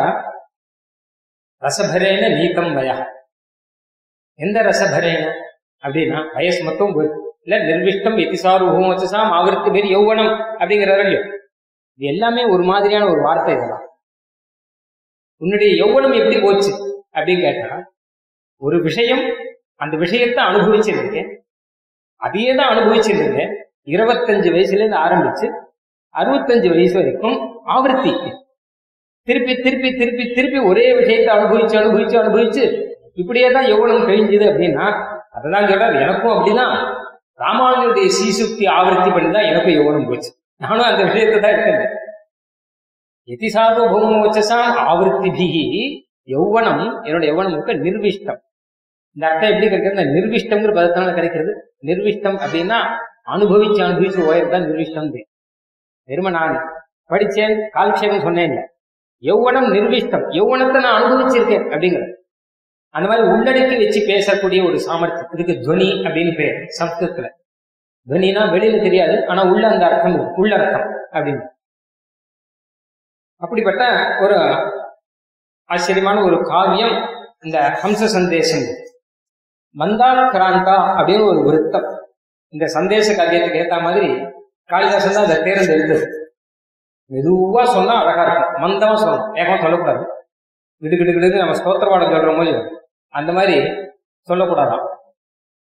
[SPEAKER 2] ரசபரேன நீக்கம் வயா எந்த ரசபரேன அப்படின்னா வயசு மொத்தம் போயிருக்கு இல்ல நிர்விஷ்டம் எதிசாரூபம் வச்சசாம் ஆவர்த்தி பேர் யௌவனம் அப்படிங்கிறாரு இல்லையோ இது எல்லாமே ஒரு மாதிரியான ஒரு வார்த்தை இதெல்லாம் உன்னுடைய யௌவனம் எப்படி போச்சு அப்படின்னு கேட்டா ஒரு விஷயம் அந்த விஷயத்தை அனுபவிச்சிருக்கேன் அதையே தான் அனுபவிச்சிருந்தேன் இருபத்தஞ்சு வயசுல இருந்து ஆரம்பிச்சு அறுபத்தஞ்சு வயசு வரைக்கும் ஆவர்த்தி திருப்பி திருப்பி திருப்பி திருப்பி ஒரே விஷயத்தை அனுபவிச்சு அனுபவிச்சு அனுபவிச்சு இப்படியே தான் எவ்வளவு கழிஞ்சுது அப்படின்னா அதெல்லாம் சொல்றாரு எனக்கும் அப்படிதான் ராமானுடைய சீசுக்தி ஆவர்த்தி பண்ணி தான் எனக்கும் எவ்வளவு போச்சு நானும் அந்த விஷயத்தை தான் இருக்கேன் எதிசாதோ பூமம் வச்சசாம் ஆவர்த்தி பிகி யௌவனம் என்னோட யௌவனம் முக்க நிர்விஷ்டம் இந்த அர்த்தம் எப்படி கிடைக்கிறது இந்த நிர்விஷ்டம்ங்கிற பதத்தினால கிடைக்கிறது நிர்விஷ்டம் அப்படின்னா அனுபவிச்சு அனுபவிச்சு ஓயர் தான் நிர்விஷ்டம் வெறும நான் படிச்சேன் காலக்ஷேபம் சொன்னேன் இல்ல யௌவனம் நிர்விஷ்டம் யௌவனத்தை நான் அனுபவிச்சிருக்கேன் அப்படிங்கிறது அந்த மாதிரி உள்ளடக்கி வச்சு பேசக்கூடிய ஒரு சாமர்த்தியம் இதுக்கு துவனி அப்படின்னு பேர் சம்ஸ்கிருதத்துல துவனினா வெளியில தெரியாது ஆனா உள்ள அந்த அர்த்தம் இருக்கு. உள்ளர்த்தம் அப்படின்னு அப்படிப்பட்ட ஒரு ஆச்சரியமான ஒரு காவியம் இந்த ஹம்ச சந்தேசம் மந்தார கிராந்தா அப்படின்னு ஒரு விருத்தம் இந்த சந்தேச காவியத்துக்கு ஏத்த மாதிரி காளிதாசன் தான் அதை தேர்ந்தெடுத்தது மெதுவா சொன்னா அழகா இருக்கும் மந்தமா சொல்லணும் வேகமா சொல்லக்கூடாது கிடு கிடு கிடுன்னு நம்ம ஸ்தோத்திரவாடம் சொல்ற போது அந்த மாதிரி சொல்லக்கூடாதாம்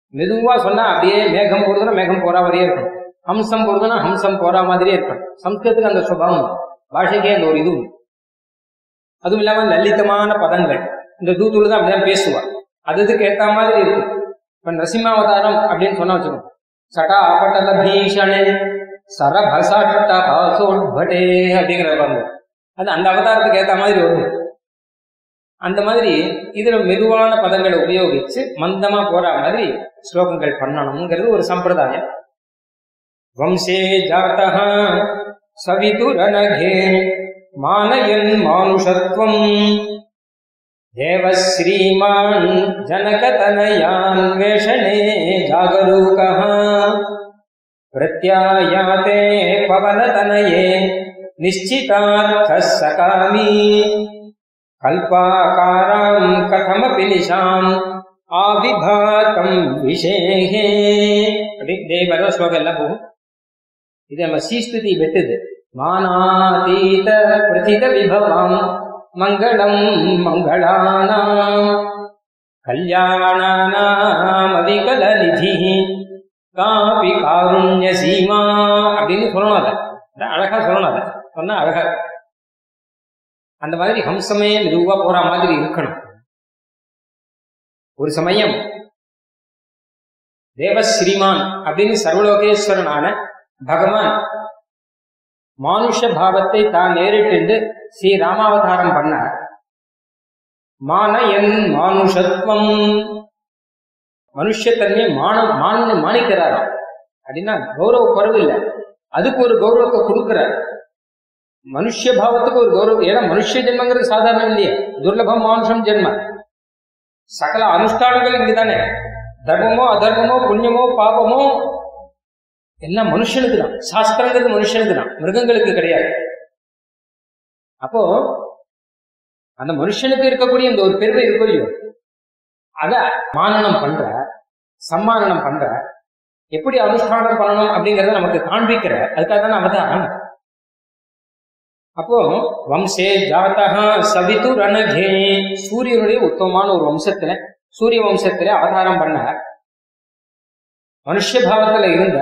[SPEAKER 2] மெதுவா சொன்னா அப்படியே மேகம் போறதுன்னா மேகம் போற மாதிரியே இருக்கும் ஹம்சம் போறதுன்னா ஹம்சம் போற மாதிரியே இருக்கும் சம்ஸ்கிருதத்துக்கு அந்த சுபாவம் பாஷைக்கே அந்த ஒரு இது உண்டு. அதுவும் இல்லாம லலிதமான பதங்கள் இந்த தூத்துள்ள தான் அப்படிதான் பேசுவா அது இதுக்கு ஏத்த மாதிரி இருக்கும் இப்ப நரசிம்மாவதாரம் அப்படின்னு சொன்னா வச்சுக்கோங்க சடா பட்டல பீஷணே சரபசட்ட ஹாசோட்பட்டே அப்படிங்கிற பாருங்க அது அந்த அவதாரத்துக்கு ஏத்த மாதிரி வரும் அந்த மாதிரி இதுல மெதுவான பதங்களை உபயோகிச்சு மந்தமா போற மாதிரி ஸ்லோகங்கள் பண்ணணுங்கிறது ஒரு சம்பிரதாயம் வம்சே ஜாத்தः சவிதுரனகே மானயன் மானுஷத்வம் தேவ ஸ்ரீமான் ஜனகதனயான் வேஷனே ஜாகரூகः பிரத்யாயாதே பவனதனயே நிச்சிதார்த்தः சகாமி கல்பாகாராம் கதமபி நிஷாம் ஆவிபாத்தம் விஷேகே அப்படி தேவர ஸ்லோகம் எல்லாம் போகும் இது நம்ம சீஸ்துதி வெட்டுது மானாதீத பிரதித விபவம் மங்களம் மங்களானாம் கல்யாணானாம் அவிகல நிதி காபி காருண்ய சீமா அப்படின்னு சொல்லணும் அதை அதான் அழகா சொல்லணும் அதை சொன்னா அழகா இருக்கும். அந்த மாதிரி ஹம்சமே மெதுவா போற மாதிரி இருக்கணும் ஒரு சமயம் தேவ ஸ்ரீமான் அப்படின்னு சர்வலோகேஸ்வரனான பகவான் மானுஷ பாவத்தை தான் நேரிட்டு ஸ்ரீ ராமாவதாரம் பண்ணார் மானயன் மானுஷத்துவம் மனுஷத்தன்மை மான மான மாணிக்கிறாராம் அப்படின்னா கௌரவ குறைவு இல்லை அதுக்கு ஒரு கௌரவத்தை கொடுக்கிறார் மனுஷ பாவத்துக்கு ஒரு கௌரவம் ஏன்னா மனுஷ ஜென்மங்கிறது சாதாரணம் இல்லையே துர்லபம் மானுஷம் ஜென்ம சகல அனுஷ்டானங்கள் இங்குதானே தர்மமோ அதர்மமோ புண்ணியமோ பாபமோ எல்லாம் மனுஷனுக்கு தான் சாஸ்திரங்கிறது மனுஷனுக்கு தான் மிருகங்களுக்கு கிடையாது அப்போ அந்த மனுஷனுக்கு இருக்கக்கூடிய இந்த ஒரு பெருமை இருக்கும் இல்லையோ அத மானனம் பண்ற சம்மானனம் பண்ற எப்படி அனுஷ்டானம் பண்ணணும் அப்படிங்கறத நமக்கு காண்பிக்கிற அதுக்காக தான் அவதாரம் அப்போ வம்சே ஜாத்தகா சவிது ரணகே சூரியனுடைய உத்தமமான ஒரு வம்சத்துல சூரிய வம்சத்துல அவதாரம் பண்ண மனுஷ பாவத்துல இருந்த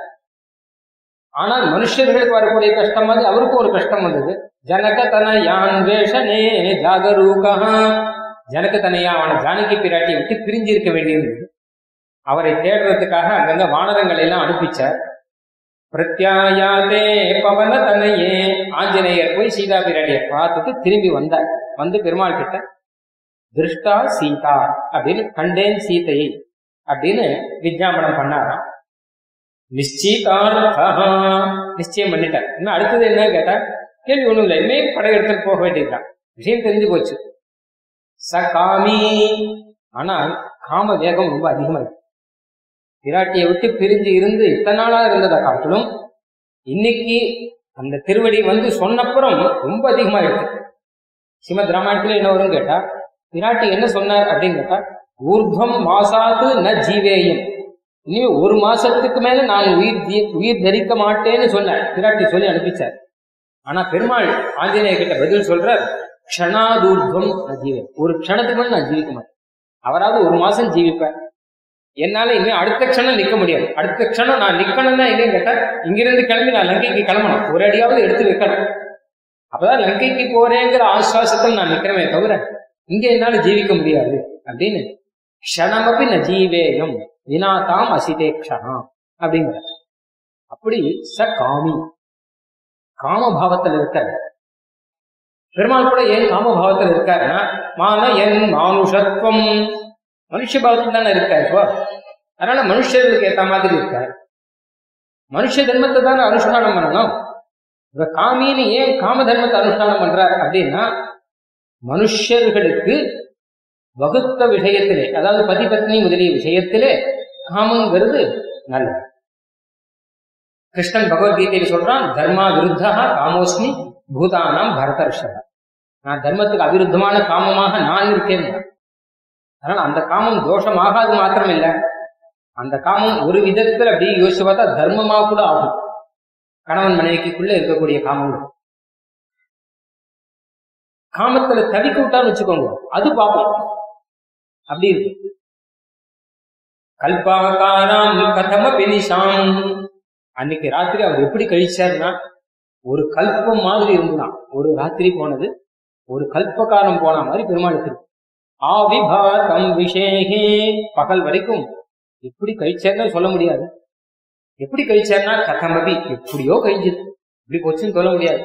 [SPEAKER 2] ஆனால் மனுஷர்களுக்கு வரக்கூடிய கஷ்டம் மாதிரி அவருக்கும் ஒரு கஷ்டம் வந்தது ஜனக தனயான் வேஷனே ஜாகரூகா ஜனக தனையாவான ஜானகி பிராட்டியை விட்டு பிரிஞ்சிருக்க வேண்டியிருந்தது அவரை தேடுறதுக்காக அங்கங்க வானரங்களை எல்லாம் அனுப்பிச்சார் பிரத்யாயாதே பவன தனையே ஆஞ்சநேயர் போய் சீதா பிராட்டியை பார்த்துட்டு திரும்பி வந்தார் வந்து பெருமாள் கிட்ட திருஷ்டா சீதா அப்படின்னு கண்டேன் சீதையை அப்படின்னு விஜாபனம் பண்ணாராம் நிச்சயித்தார்த்தா நிச்சயம் பண்ணிட்டார் இன்னும் அடுத்தது என்ன கேட்டா கேள்வி ஒண்ணும் இல்லை இனிமே படை எடுத்துட்டு போக வேண்டியதுதான் விஷயம் தெரிஞ்சு போச்சு ச காமி ஆனால் காம வேகம் ரொம்ப அதிகமா இருக்கு பிராட்டியை விட்டு பிரிஞ்சு இருந்து இத்தனை நாளா இருந்ததை காட்டிலும் இன்னைக்கு அந்த திருவடி வந்து சொன்னப்புறம் ரொம்ப அதிகமா இருக்கு ஸ்ரீமத் ராமாயணத்துல என்ன வரும் கேட்டா பிராட்டி என்ன சொன்னார் அப்படின்னு கேட்டா ஊர்துவம் மாசாது ந ஜீவேயம் இனிமே ஒரு மாசத்துக்கு மேல நான் உயிர் தி- உயிர் தரிக்க மாட்டேன்னு சொன்னார் பிராட்டி சொல்லி அனுப்பிச்சார் ஆனா பெருமாள் ஆஞ்சநேயர் கிட்ட பதில் சொல்றார் க்ஷணாதூர்துவம் நான் ஜீவேன் ஒரு க்ஷணத்துக்கு மேல நான் ஜீவிக்க மாட்டேன் அவராவது ஒரு மாசம் ஜீவிப்பேன் என்னால இனிமே அடுத்த க்ஷணம் நிக்க முடியாது அடுத்த க்ஷணம் நான் நிக்கணும்னா எங்கேயும் கேட்டா இங்கிருந்து கிளம்பி நான் லங்கைக்கு கிளம்பணும் ஒரு அடியாவது எடுத்து வைக்கணும் அப்பதான் லங்கைக்கு போறேங்கிற ஆஸ்வாசத்தில் நான் நிக்கிறமே தவிர இங்க என்னால ஜீவிக்க முடியாது அப்படின்னு க்ஷணமபி ந ஜீவேயம் வினாதாம் அசிதே க்ஷணா அப்படிங்கிற அப்படி ச காமி காமபாவத்தில் இருக்கார் பெருமாள் கூட ஏன் காமபாவத்தில் இருக்காருன்னா மான என் மானுஷத்துவம் மனுஷ பாவத்தில் தானே இருக்கார் இப்போ அதனால மனுஷர்களுக்கு ஏத்த மாதிரி இருக்கார் மனுஷ தர்மத்தை தானே அனுஷ்டானம் பண்ணணும் இப்ப காமின்னு ஏன் காம தர்மத்தை அனுஷ்டானம் பண்றார் அப்படின்னா மனுஷர்களுக்கு வகுத்த விஷயத்திலே அதாவது பதி பத்னி முதலிய விஷயத்திலே காமங்கிறது நல்லது கிருஷ்ணன் பகவத்கீதையில சொல்றான் தர்மா விருத்தா காமோஸ்மி பூதானாம் பரதர்ஷக நான் தர்மத்துக்கு அவிருத்தமான காமமாக நான் இருக்கேன் அதனால அந்த காமம் தோஷமாகாது மாத்திரம் இல்ல அந்த காமம் ஒரு விதத்துல அப்படி யோசிச்சு பார்த்தா தர்மமா கூட ஆகும் கணவன் மனைவிக்குள்ள இருக்கக்கூடிய காமங்கள் காமத்துல தவிக்க விட்டான்னு வச்சுக்கோங்க அது பாப்போம் அப்படி இருக்கு கல்பாகாராம் கதம பினிஷாம் அன்னைக்கு ராத்திரி அவர் எப்படி கழிச்சார்னா ஒரு கல்பம் மாதிரி இருந்தான் ஒரு ராத்திரி போனது ஒரு கல்பகாலம் போன மாதிரி பெருமாளுக்கு இருக்கு. ஆவிபாதம் விஷேகே பகல் வரைக்கும் எப்படி கழிச்சார்னு சொல்ல முடியாது எப்படி கழிச்சார்னா கதமபி எப்படியோ கழிஞ்சது இப்படி போச்சுன்னு சொல்ல முடியாது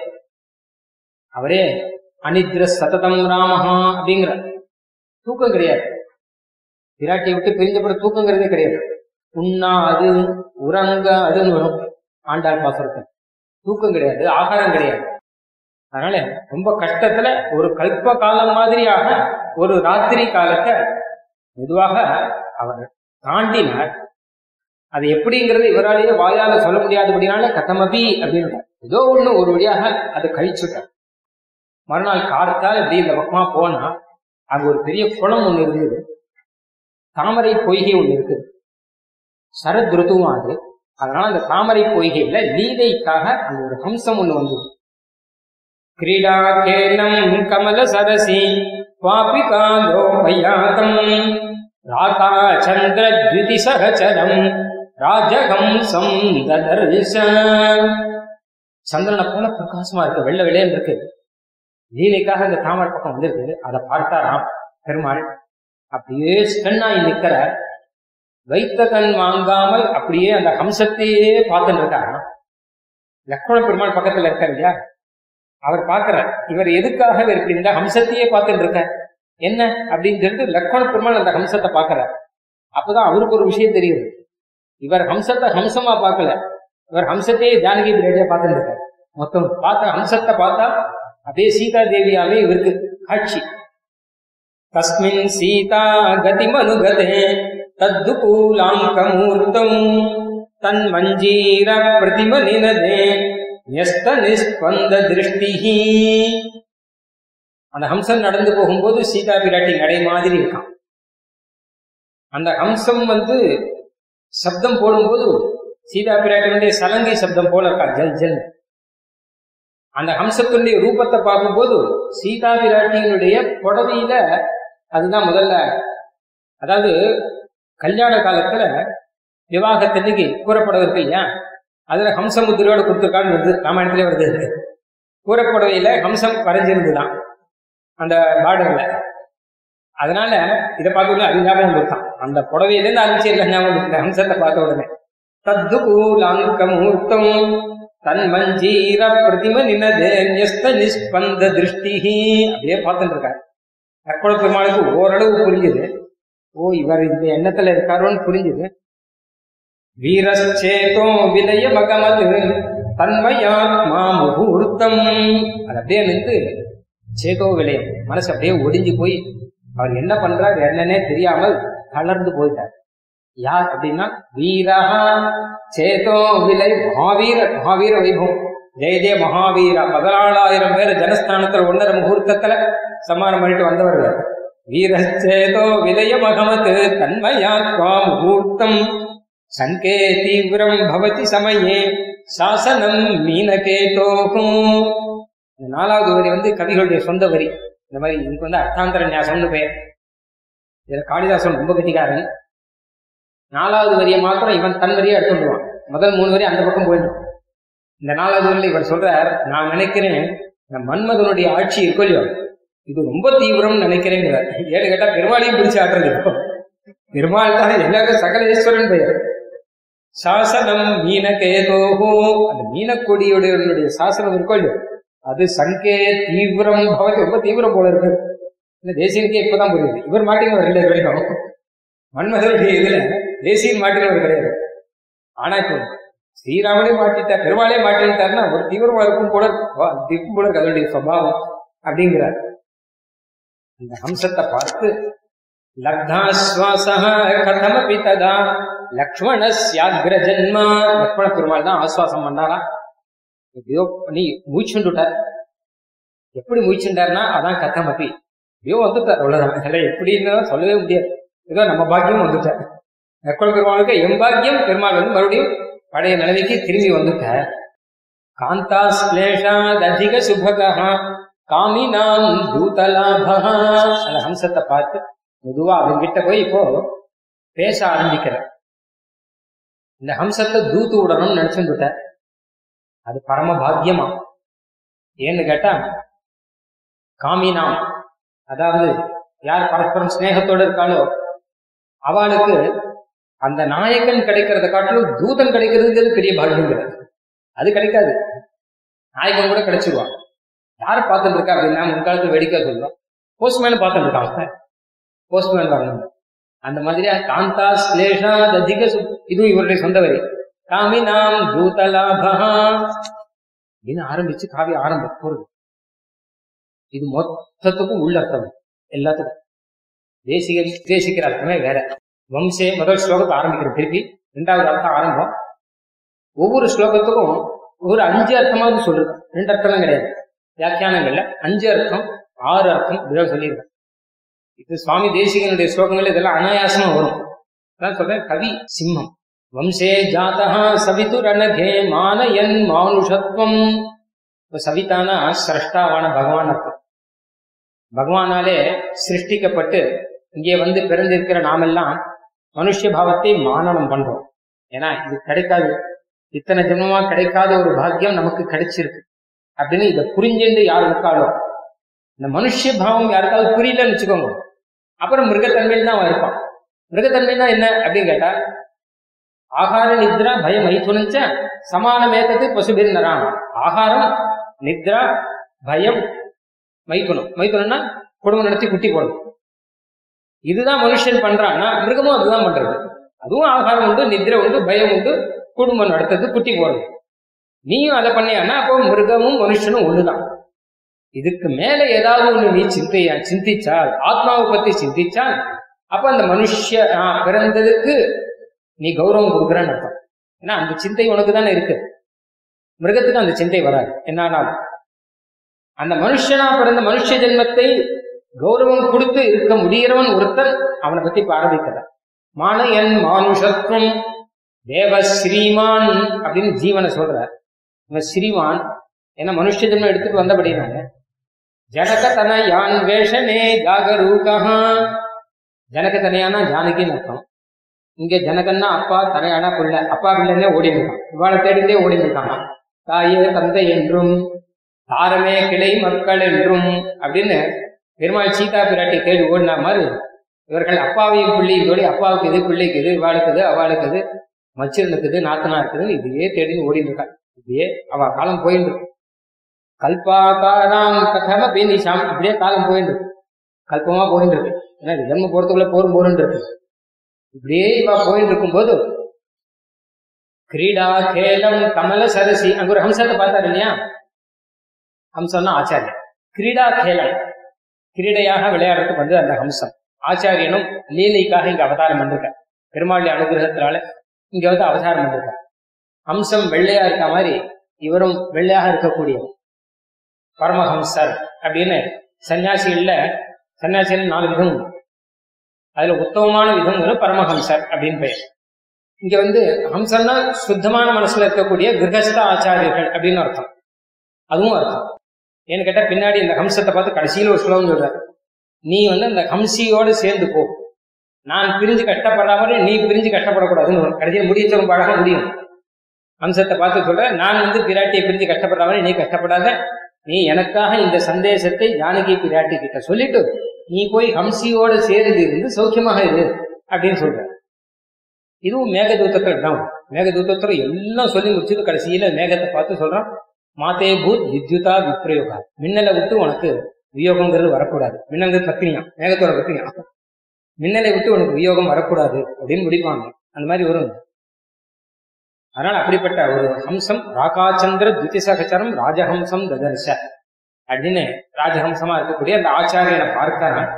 [SPEAKER 2] அவரே அனித்ர சததம் ராமஹா அப்படிங்கிற தூக்கம் கிடையாது பிராட்டியை விட்டு பிரிஞ்சப்பட தூக்கங்கிறதே கிடையாது உண்ணாது உறங்க அதுன்னு வரும் ஆண்டாள் பாசுரத்தை தூக்கம் கிடையாது ஆகாரம் கிடையாது அதனால ரொம்ப கஷ்டத்துல ஒரு கல்ப காலம் மாதிரியாக ஒரு ராத்திரி காலத்தை மெதுவாக அவர் தாண்டினார் அது எப்படிங்கிறது இவராலேயே வாயால சொல்ல முடியாதபடினால கதமபி அப்படின்னு ஏதோ ஒண்ணு ஒரு வழியாக அதை கழிச்சுட்டார் மறுநாள் கார்த்தால் இப்படி இந்த பக்கமா போனா அங்க ஒரு பெரிய குளம் ஒண்ணு இருந்தது தாமரை பொய்கை ஒண்ணு இருக்கு சரத் ருத்துவம் அது அதனால அந்த தாமரை பொய்கையில லீலைக்காக அங்க ஒரு ஹம்சம் ஒண்ணு வந்தது கிரீடா கேலம் கமல சரசி வாபி காலோ பயாதம் ராதா சந்திர த்விதி சகச்சரம் ராஜஹம்சம் ததர்ஷ சந்திரனை போல பிரகாசமா இருக்கு வெள்ளை வெள்ளையன்னு இருக்கு லீலைக்காக இந்த தாமரை பக்கம் வந்திருக்கு அதை பார்த்தாராம் பெருமாள் அப்படியே ஸ்டன்னாய் நிக்கிற வைத்த கண் வாங்காமல் அப்படியே அந்த ஹம்சத்தையே பார்த்துட்டு இருக்காராம் லக்ஷ்மண பெருமாள் பக்கத்துல இருக்கார் இல்லையா அவர் பார்க்கிறார் இவர் எதுக்காக இவர் இப்படி இந்த ஹம்சத்தையே பார்த்துட்டு இருக்க என்ன அப்படின்னு சொல்லிட்டு லக்ஷ்மண பெருமாள் அந்த ஹம்சத்தை பார்க்கிறார் அப்பதான் அவருக்கு ஒரு விஷயம் தெரியுது இவர் ஹம்சத்தை ஹம்சமா பார்க்கல இவர் ஹம்சத்தையே ஜானகி பிரியாடியா பார்த்துட்டு இருக்கார் மொத்தம் பார்த்த ஹம்சத்தை பார்த்தா அப்படியே சீதா தேவியாவே இவருக்கு காட்சி தஸ்மின் சீதா கதிமனுகதே தத்துகூலாங்கமூர்த்தம் தன் மஞ்சீர பிரதிம நினதே யஸ்த நிஸ்பந்த திருஷ்டிஹி அந்த ஹம்சம் நடந்து போகும்போது சீதா பிராட்டி நடை மாதிரி இருக்கான் அந்த ஹம்சம் வந்து சப்தம் போடும்போது சீதா பிராட்டினுடைய சலங்கை சப்தம் போல இருக்கா ஜல் ஜல் அந்த ஹம்சத்தினுடைய ரூபத்தை பார்க்கும்போது சீதா பிராட்டியினுடைய புடவையில அதுதான் முதல்ல அதாவது கல்யாண காலத்துல விவாகத்தன்னைக்கு கூறப்படவை இருக்கு இல்லையா அதுல ஹம்சமுத்திரையோட கொடுத்துருக்கான்னு வருது ராமாயணத்திலே வருது கூறப்படவையில ஹம்சம் வரைஞ்சிருந்துதான் அந்த பார்டர்ல அதனால இதை பார்த்த உடனே அது ஞாபகம் வந்துருக்கான் அந்த புடவையிலேருந்து ஆரம்பிச்சு எல்லாம் ஞாபகம் இருக்கு ஹம்சத்தை பார்த்த உடனே தத்து கூலாங்க மூர்த்தம் தன் மஞ்சீர பிரதிம நினதே நியஸ்த நிஸ்பந்த திருஷ்டிஹி அப்படியே பார்த்துட்டு இருக்காரு அற்புத பெருமாளுக்கு ஓரளவு புரிஞ்சுது ஓ இவர் இந்த எண்ணத்துல இருக்காரோன்னு புரிஞ்சுது வீரச்சேதோ விலய மகமது தன்மயாத்மா முகூர்த்தம் அது அப்படியே நின்று சேதோ விலயம் மனசு அப்படியே ஒடிஞ்சு போய் அவர் என்ன பண்றார் என்னன்னே தெரியாமல் தளர்ந்து போயிட்டார் யார் அப்படின்னா வீரா சேதோ விலை மகாவீர மகாவீர வைபவம் ஜெய ஜெய மகாவீரா பதினாலாயிரம் பேர் ஜனஸ்தானத்துல ஒன்னரை முகூர்த்தத்துல சமானம் பண்ணிட்டு வந்தவர்கள் வீரச்சேதோ விலய மகமத் தன்மயாத்வா முகூர்த்தம் சங்கே தீவிரம் பவதி சமயே சாசனம் மீனகேதோகும் இந்த நாலாவது வரி வந்து கவிகளுடைய சொந்த வரி இந்த மாதிரி இதுக்கு வந்து அர்த்தாந்தர ஞாசம்னு பெயர் இதுல காளிதாசன் ரொம்ப கட்டிக்காரன் நாலாவது வரியை மாத்திரம் இவன் தன் வரியை எடுத்துடுவான் முதல் மூணு வரி அந்த பக்கம் போயிடும் இந்த நாலாவது வரியில இவர் சொல்றார் நான் நினைக்கிறேன் இந்த மன்மதனுடைய ஆட்சி இருக்கோ இல்லையோ இது ரொம்ப தீவிரம்னு நினைக்கிறேங்கிறார் ஏன்னு கேட்டா பெருமாளையும் பிடிச்சு ஆட்டுறது இப்போ பெருமாள் தான் எல்லாருக்கும் சகலேஸ்வரன் பெயர் சாசனம் மீனகேதோகோ அந்த மீனக்கொடியுடைய சாசனம் இருக்கோ இல்லையோ அது சங்கே தீவிரம் பவதி ரொம்ப தீவிரம் போல இருக்கு இந்த தேசியனுக்கே இப்பதான் புரியுது இவர் மாட்டினவர் இல்லை இது வரைக்கும் மன்மதனுடைய இதுல தேசியன் மாட்டினவர் கிடையாது ஆனா இப்போ ஸ்ரீராமனே மாட்டிட்டார் பெருமாளே மாட்டிட்டாருன்னா ஒரு தீவிரமா இருக்கும் போல இருக்கும் போல இருக்கு அதனுடைய சுவாவம் அப்படிங்கிறார் அந்த ஹம்சத்தை பார்த்து லப்தாஸ்வாசா கதமபி ததா லக்ஷ்மணஸ்யாகிர ஜன்மா லக்ஷ்மண பெருமாள் தான் ஆஸ்வாசம் பண்ணாரா எப்படியோ பண்ணி மூச்சுண்டுட்டார் எப்படி மூச்சுண்டார்னா அதான் கதமபி எப்படியோ வந்துட்டார் அவ்வளவுதான் இதெல்லாம் எப்படின்னு சொல்லவே முடியாது ஏதோ நம்ம பாக்கியம் வந்துட்டார் லக்ஷ்மண பெருமாளுக்கு எம்பாக்கியம் பெருமாள் வந்து மறுபடியும் பழைய நிலைமைக்கு திரும்பி வந்துட்டார் காந்தா ஸ்லேஷாத் அதிக சுபகா காமினாம் தூதலாபா அந்த ஹம்சத்தை பார்த்து மெதுவா அவன் கிட்ட போய் இப்போ பேச ஆரம்பிக்கிறார் இந்த ஹம்சத்தை தூத்து விடணும்னு நினைச்சுட்டு அது பரம பாக்கியமா ஏன்னு கேட்டா காமினாம் அதாவது யார் பரஸ்பரம் சிநேகத்தோட இருக்காளோ அவளுக்கு அந்த நாயகன் கிடைக்கிறத காட்டிலும் தூதன் கிடைக்கிறதுங்கிறது பெரிய பாக்கியங்கிறது அது கிடைக்காது நாயகன் கூட கிடைச்சிருவான் யாரை பார்த்துட்டு இருக்கா அப்படின்னா முன்காலத்து வேடிக்கை சொல்லுவோம் போஸ்ட்மேன் பார்த்துட்டு இருக்காங்க போஸ்ட்மேன் வரணும் அந்த மாதிரியா காந்தா ஸ்லேஷா அதிக இதுவும் இவருடைய சொந்த வரி காமினாம் தூதலாபா அப்படின்னு ஆரம்பிச்சு காவிய ஆரம்பம் போறது இது மொத்தத்துக்கும் உள்ள அர்த்தம் எல்லாத்துக்கும் தேசிக தேசிக்கிற அர்த்தமே வேற வம்சே முதல் ஸ்லோகத்தை ஆரம்பிக்கிற திருப்பி ரெண்டாவது அர்த்தம் ஆரம்பம் ஒவ்வொரு ஸ்லோகத்துக்கும் ஒரு அஞ்சு அர்த்தமாவது சொல்றது ரெண்டு அர்த்தம்லாம் கிடையாது வியாக்கியானங்கள்ல அஞ்சு அர்த்தம் ஆறு அர்த்தம் இப்படிதான் சொல்லியிருக்கேன் இது சுவாமி தேசிகனுடைய ஸ்லோகங்கள் இதெல்லாம் அனாயாசமா வரும் அதான் சொல்றேன் கவி சிம்மம் வம்சே ஜாதா சவிதுரணகே மானயன் மானுஷத்வம் இப்ப சவிதானா சிரஷ்டாவான பகவான் அர்த்தம் பகவானாலே சிருஷ்டிக்கப்பட்டு இங்கே வந்து பிறந்திருக்கிற நாமெல்லாம் மனுஷ பாவத்தை மானனம் பண்றோம் ஏன்னா இது கிடைக்காது இத்தனை ஜென்மமா கிடைக்காத ஒரு பாக்கியம் நமக்கு கிடைச்சிருக்கு அப்படின்னு இதை புரிஞ்சுண்டு யார் இருக்காளோ இந்த மனுஷ பாவம் யாருக்காவது புரியலன்னு வச்சுக்கோங்க அப்புறம் மிருகத்தன்மையில் தான் அவன் இருப்பான் மிருகத்தன்மைனா என்ன அப்படின்னு கேட்டா ஆகார நித்ரா பயம் மைதுனஞ்ச சமானமேத்தது பசுபிர் நராம் ஆகாரம் நித்ரா பயம் மைதுனம் மைதுனம்னா குடும்பம் நடத்தி குட்டி போடணும் இதுதான் மனுஷன் பண்றான்னா மிருகமும் அதுதான் பண்றது அதுவும் ஆகாரம் உண்டு நித்ரை உண்டு பயம் உண்டு குடும்பம் நடத்துறது குட்டி போடுறது நீயும் அதை பண்ணியானா அப்போ மிருகமும் மனுஷனும் ஒண்ணுதான் இதுக்கு மேல ஏதாவது ஒண்ணு நீ சிந்தையா சிந்திச்சால் ஆத்மாவை பத்தி சிந்திச்சால் அப்ப அந்த மனுஷ நான் பிறந்ததுக்கு நீ கௌரவம் கொடுக்குறன்னு அர்த்தம் ஏன்னா அந்த சிந்தை உனக்கு தானே இருக்கு மிருகத்துக்கு அந்த சிந்தை வராது என்னாலும் அந்த மனுஷனா பிறந்த மனுஷ ஜென்மத்தை கௌரவம் கொடுத்து இருக்க முடிகிறவன் ஒருத்தன் அவனை பத்தி இப்ப ஆரம்பிக்கிறான் மானயன் மானுஷத்துவம் தேவ ஸ்ரீமான் அப்படின்னு ஜீவனை சொல்றார் இவன் ஸ்ரீமான் ஏன்னா மனுஷ ஜென்மம் எடுத்துட்டு வந்தபடினால ஜனக தனயான் வேஷனே ஜாகரூகா ஜனக தனையானா ஜானகின்னு அர்த்தம் இங்க ஜனகன்னா அப்பா தனையானா புள்ள அப்பா பிள்ளைன்னே ஓடி இருக்கான் இவாளை தேடிட்டே ஓடி இருக்காங்க தாயே தந்தை என்றும் தாரமே கிளை மக்கள் என்றும் அப்படின்னு பெருமாள் சீதா பிராட்டி தேடி ஓடின மாதிரி இவர்கள் அப்பாவையும் பிள்ளையும் தோடி அப்பாவுக்கு இது பிள்ளைக்கு இது இவாளுக்கு இது அவளுக்கு இது மச்சிரனுக்கு இது நாத்தனா இருக்குதுன்னு இதையே தேடி ஓடிட்டு இருக்கா இப்படியே அவ காலம் போயிட்டு இருக்கு கல்பாகாராம் கதம பேனிஷாம் இப்படியே காலம் போயிட்டு இருக்கு கல்பமா போயிட்டு இருக்கு ஏன்னா இது ஜென்ம போறதுக்குள்ள போரும் போரும் இருக்கு இப்படியே இவ போயிட்டு இருக்கும்போது கிரீடா கேலம் கமல சரசி அங்க ஒரு ஹம்சத்தை பார்த்தாரு இல்லையா ஹம்சம்னா ஆச்சாரியன் கிரீடா கேலம் கிரீடையாக விளையாடுறதுக்கு வந்து அந்த ஹம்சம் ஆச்சாரியனும் லீலைக்காக இங்க அவதாரம் பண்ணிருக்க பெருமாளுடைய அனுகிரகத்தினால இங்க வந்து அவதாரம் பண்ணிருக்க ஹம்சம் வெள்ளையா இருக்க மாதிரி இவரும் வெள்ளையாக இருக்கக்கூடியவர் பரமஹம்சர் அப்படின்னு சன்னியாசிகள்ல சன்னியாசிகள் நாலு விதம் உண்டு. அதுல உத்தமமான விதம் ஒரு பரமஹம்சர் அப்படின்னு பெயர் இங்க வந்து ஹம்சன்னா சுத்தமான மனசுல இருக்கக்கூடிய கிரகஸ்த ஆச்சாரியர்கள் அப்படின்னு அர்த்தம் அதுவும் அர்த்தம் ஏன்னு கேட்டா பின்னாடி இந்த ஹம்சத்தை பார்த்து கடைசியில ஒரு ஸ்லோகம் சொல்ற நீ வந்து அந்த ஹம்சியோடு சேர்ந்து போ நான் பிரிஞ்சு கஷ்டப்படுற மாதிரி நீ பிரிஞ்சு கஷ்டப்படக்கூடாதுன்னு வரும். கடைசியில் முடிச்சவங்க பழக முடியும் ஹம்சத்தை பார்த்து சொல்ற நான் வந்து பிராட்டியை பிரிஞ்சு கஷ்டப்படுற மாதிரி நீ கஷ்டப்படாத நீ எனக்காக இந்த சந்தேசத்தை ஜானகி பிராட்டி கிட்ட சொல்லிட்டு நீ போய் ஹம்சியோடு சேர்ந்து இருந்து சௌக்கியமாக இரு அப்படின்னு சொல்ற இதுவும் மேகதூத்தத்தில் தான் வரும். மேகதூத்தத்துல எல்லாம் சொல்லி முடிச்சது கடைசியில மேகத்தை பார்த்து சொல்றான் மாதே பூத் வித்யுதா விப்ரயோகா மின்னலை விட்டு உனக்கு வியோகங்கிறது வரக்கூடாது மின்னல்ங்கிறது பத்தினியா மேகத்தோட பத்தினியா மின்னலை விட்டு உனக்கு வியோகம் வரக்கூடாது அப்படின்னு முடிப்பாங்க அந்த மாதிரி வரும் அதனால அப்படிப்பட்ட ஒரு ஹம்சம் ராகாச்சந்திர துதிசகச்சரம் ராஜஹம்சம் ததர்ஷ அப்படின்னு ராஜஹம்சமா இருக்கக்கூடிய அந்த ஆச்சாரியனை பார்க்கிறான்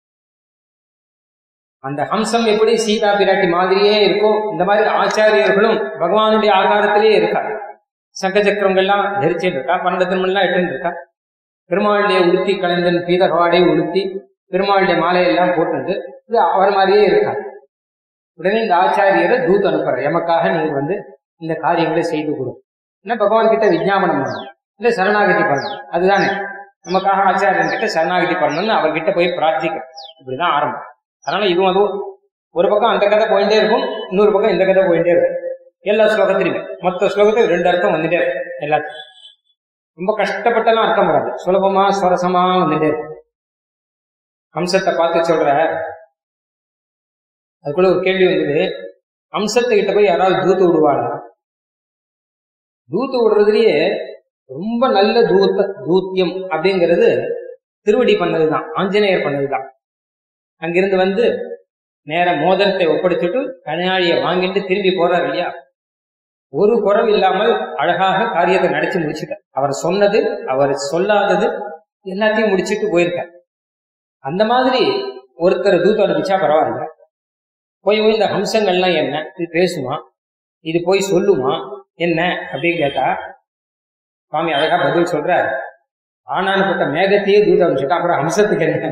[SPEAKER 2] அந்த ஹம்சம் எப்படி சீதா பிராட்டி மாதிரியே இருக்கோ இந்த மாதிரி ஆச்சாரியர்களும் பகவானுடைய ஆகாரத்திலேயே இருக்கார் சங்க சக்கரங்கள்லாம் தரிச்சுட்டு இருக்கா பன்னெண்டு திருமணம்லாம் எட்டுன்னு இருக்கா பெருமாளுடைய உடுத்தி கலைந்தன் பீதகவாடை உடுத்தி பெருமாளுடைய மாலையெல்லாம் போட்டுட்டு இது அவர் மாதிரியே இருக்கார் உடனே இந்த ஆச்சாரியரை தூத் அனுப்புற எமக்காக நீங்க வந்து இந்த காரியங்களை செய்து கொடு என்ன பகவான் கிட்ட விஜாபனம் பண்ணணும் இல்ல சரணாகதி பண்ணணும் அதுதானே நமக்காக ஆச்சாரியன் கிட்ட சரணாகதி பண்ணணும்னு அவர்கிட்ட போய் பிரார்த்திக்க இப்படிதான் ஆரம்பம் அதனால இதுவும் அதுவும் ஒரு பக்கம் அந்த கதை போயிட்டே இருக்கும் இன்னொரு பக்கம் இந்த கதை போயிட்டே இருக்கும் எல்லா ஸ்லோகத்திலுமே மொத்த ஸ்லோகத்தையும் ரெண்டு அர்த்தம் வந்துட்டே இருக்கும் எல்லாத்துக்கும் ரொம்ப கஷ்டப்பட்டெல்லாம் அர்த்தம் வராது சுலபமா சுரசமா வந்துட்டே இருக்கும் அம்சத்தை பார்த்து சொல்ற அதுக்குள்ள ஒரு கேள்வி வந்தது அம்சத்துக்கிட்ட போய் யாராவது தூத்து விடுவாளா தூத்து விடுறதுலயே ரொம்ப நல்ல தூத்த தூத்தியம் அப்படிங்கிறது திருவடி பண்ணதுதான் ஆஞ்சநேயர் பண்ணதுதான் அங்கிருந்து வந்து நேர மோதிரத்தை ஒப்படைச்சிட்டு கனையாழியை வாங்கிட்டு திரும்பி போறார் இல்லையா ஒரு குறவு இல்லாமல் அழகாக காரியத்தை நடத்தி முடிச்சுட்டார் அவர் சொன்னது அவர் சொல்லாதது எல்லாத்தையும் முடிச்சுட்டு போயிருக்கார் அந்த மாதிரி ஒருத்தர் தூத்து அனுப்பிச்சா பரவாயில்ல போய் போய் இந்த ஹம்சங்கள்லாம் என்ன இது பேசுமா இது போய் சொல்லுமா என்ன அப்படின்னு கேட்டா சுவாமி அழகா பதில் சொல்ற ஆனானப்பட்ட மேகத்தையே தூத அனுப்பிச்சுட்டா அப்புறம் ஹம்சத்துக்கு என்ன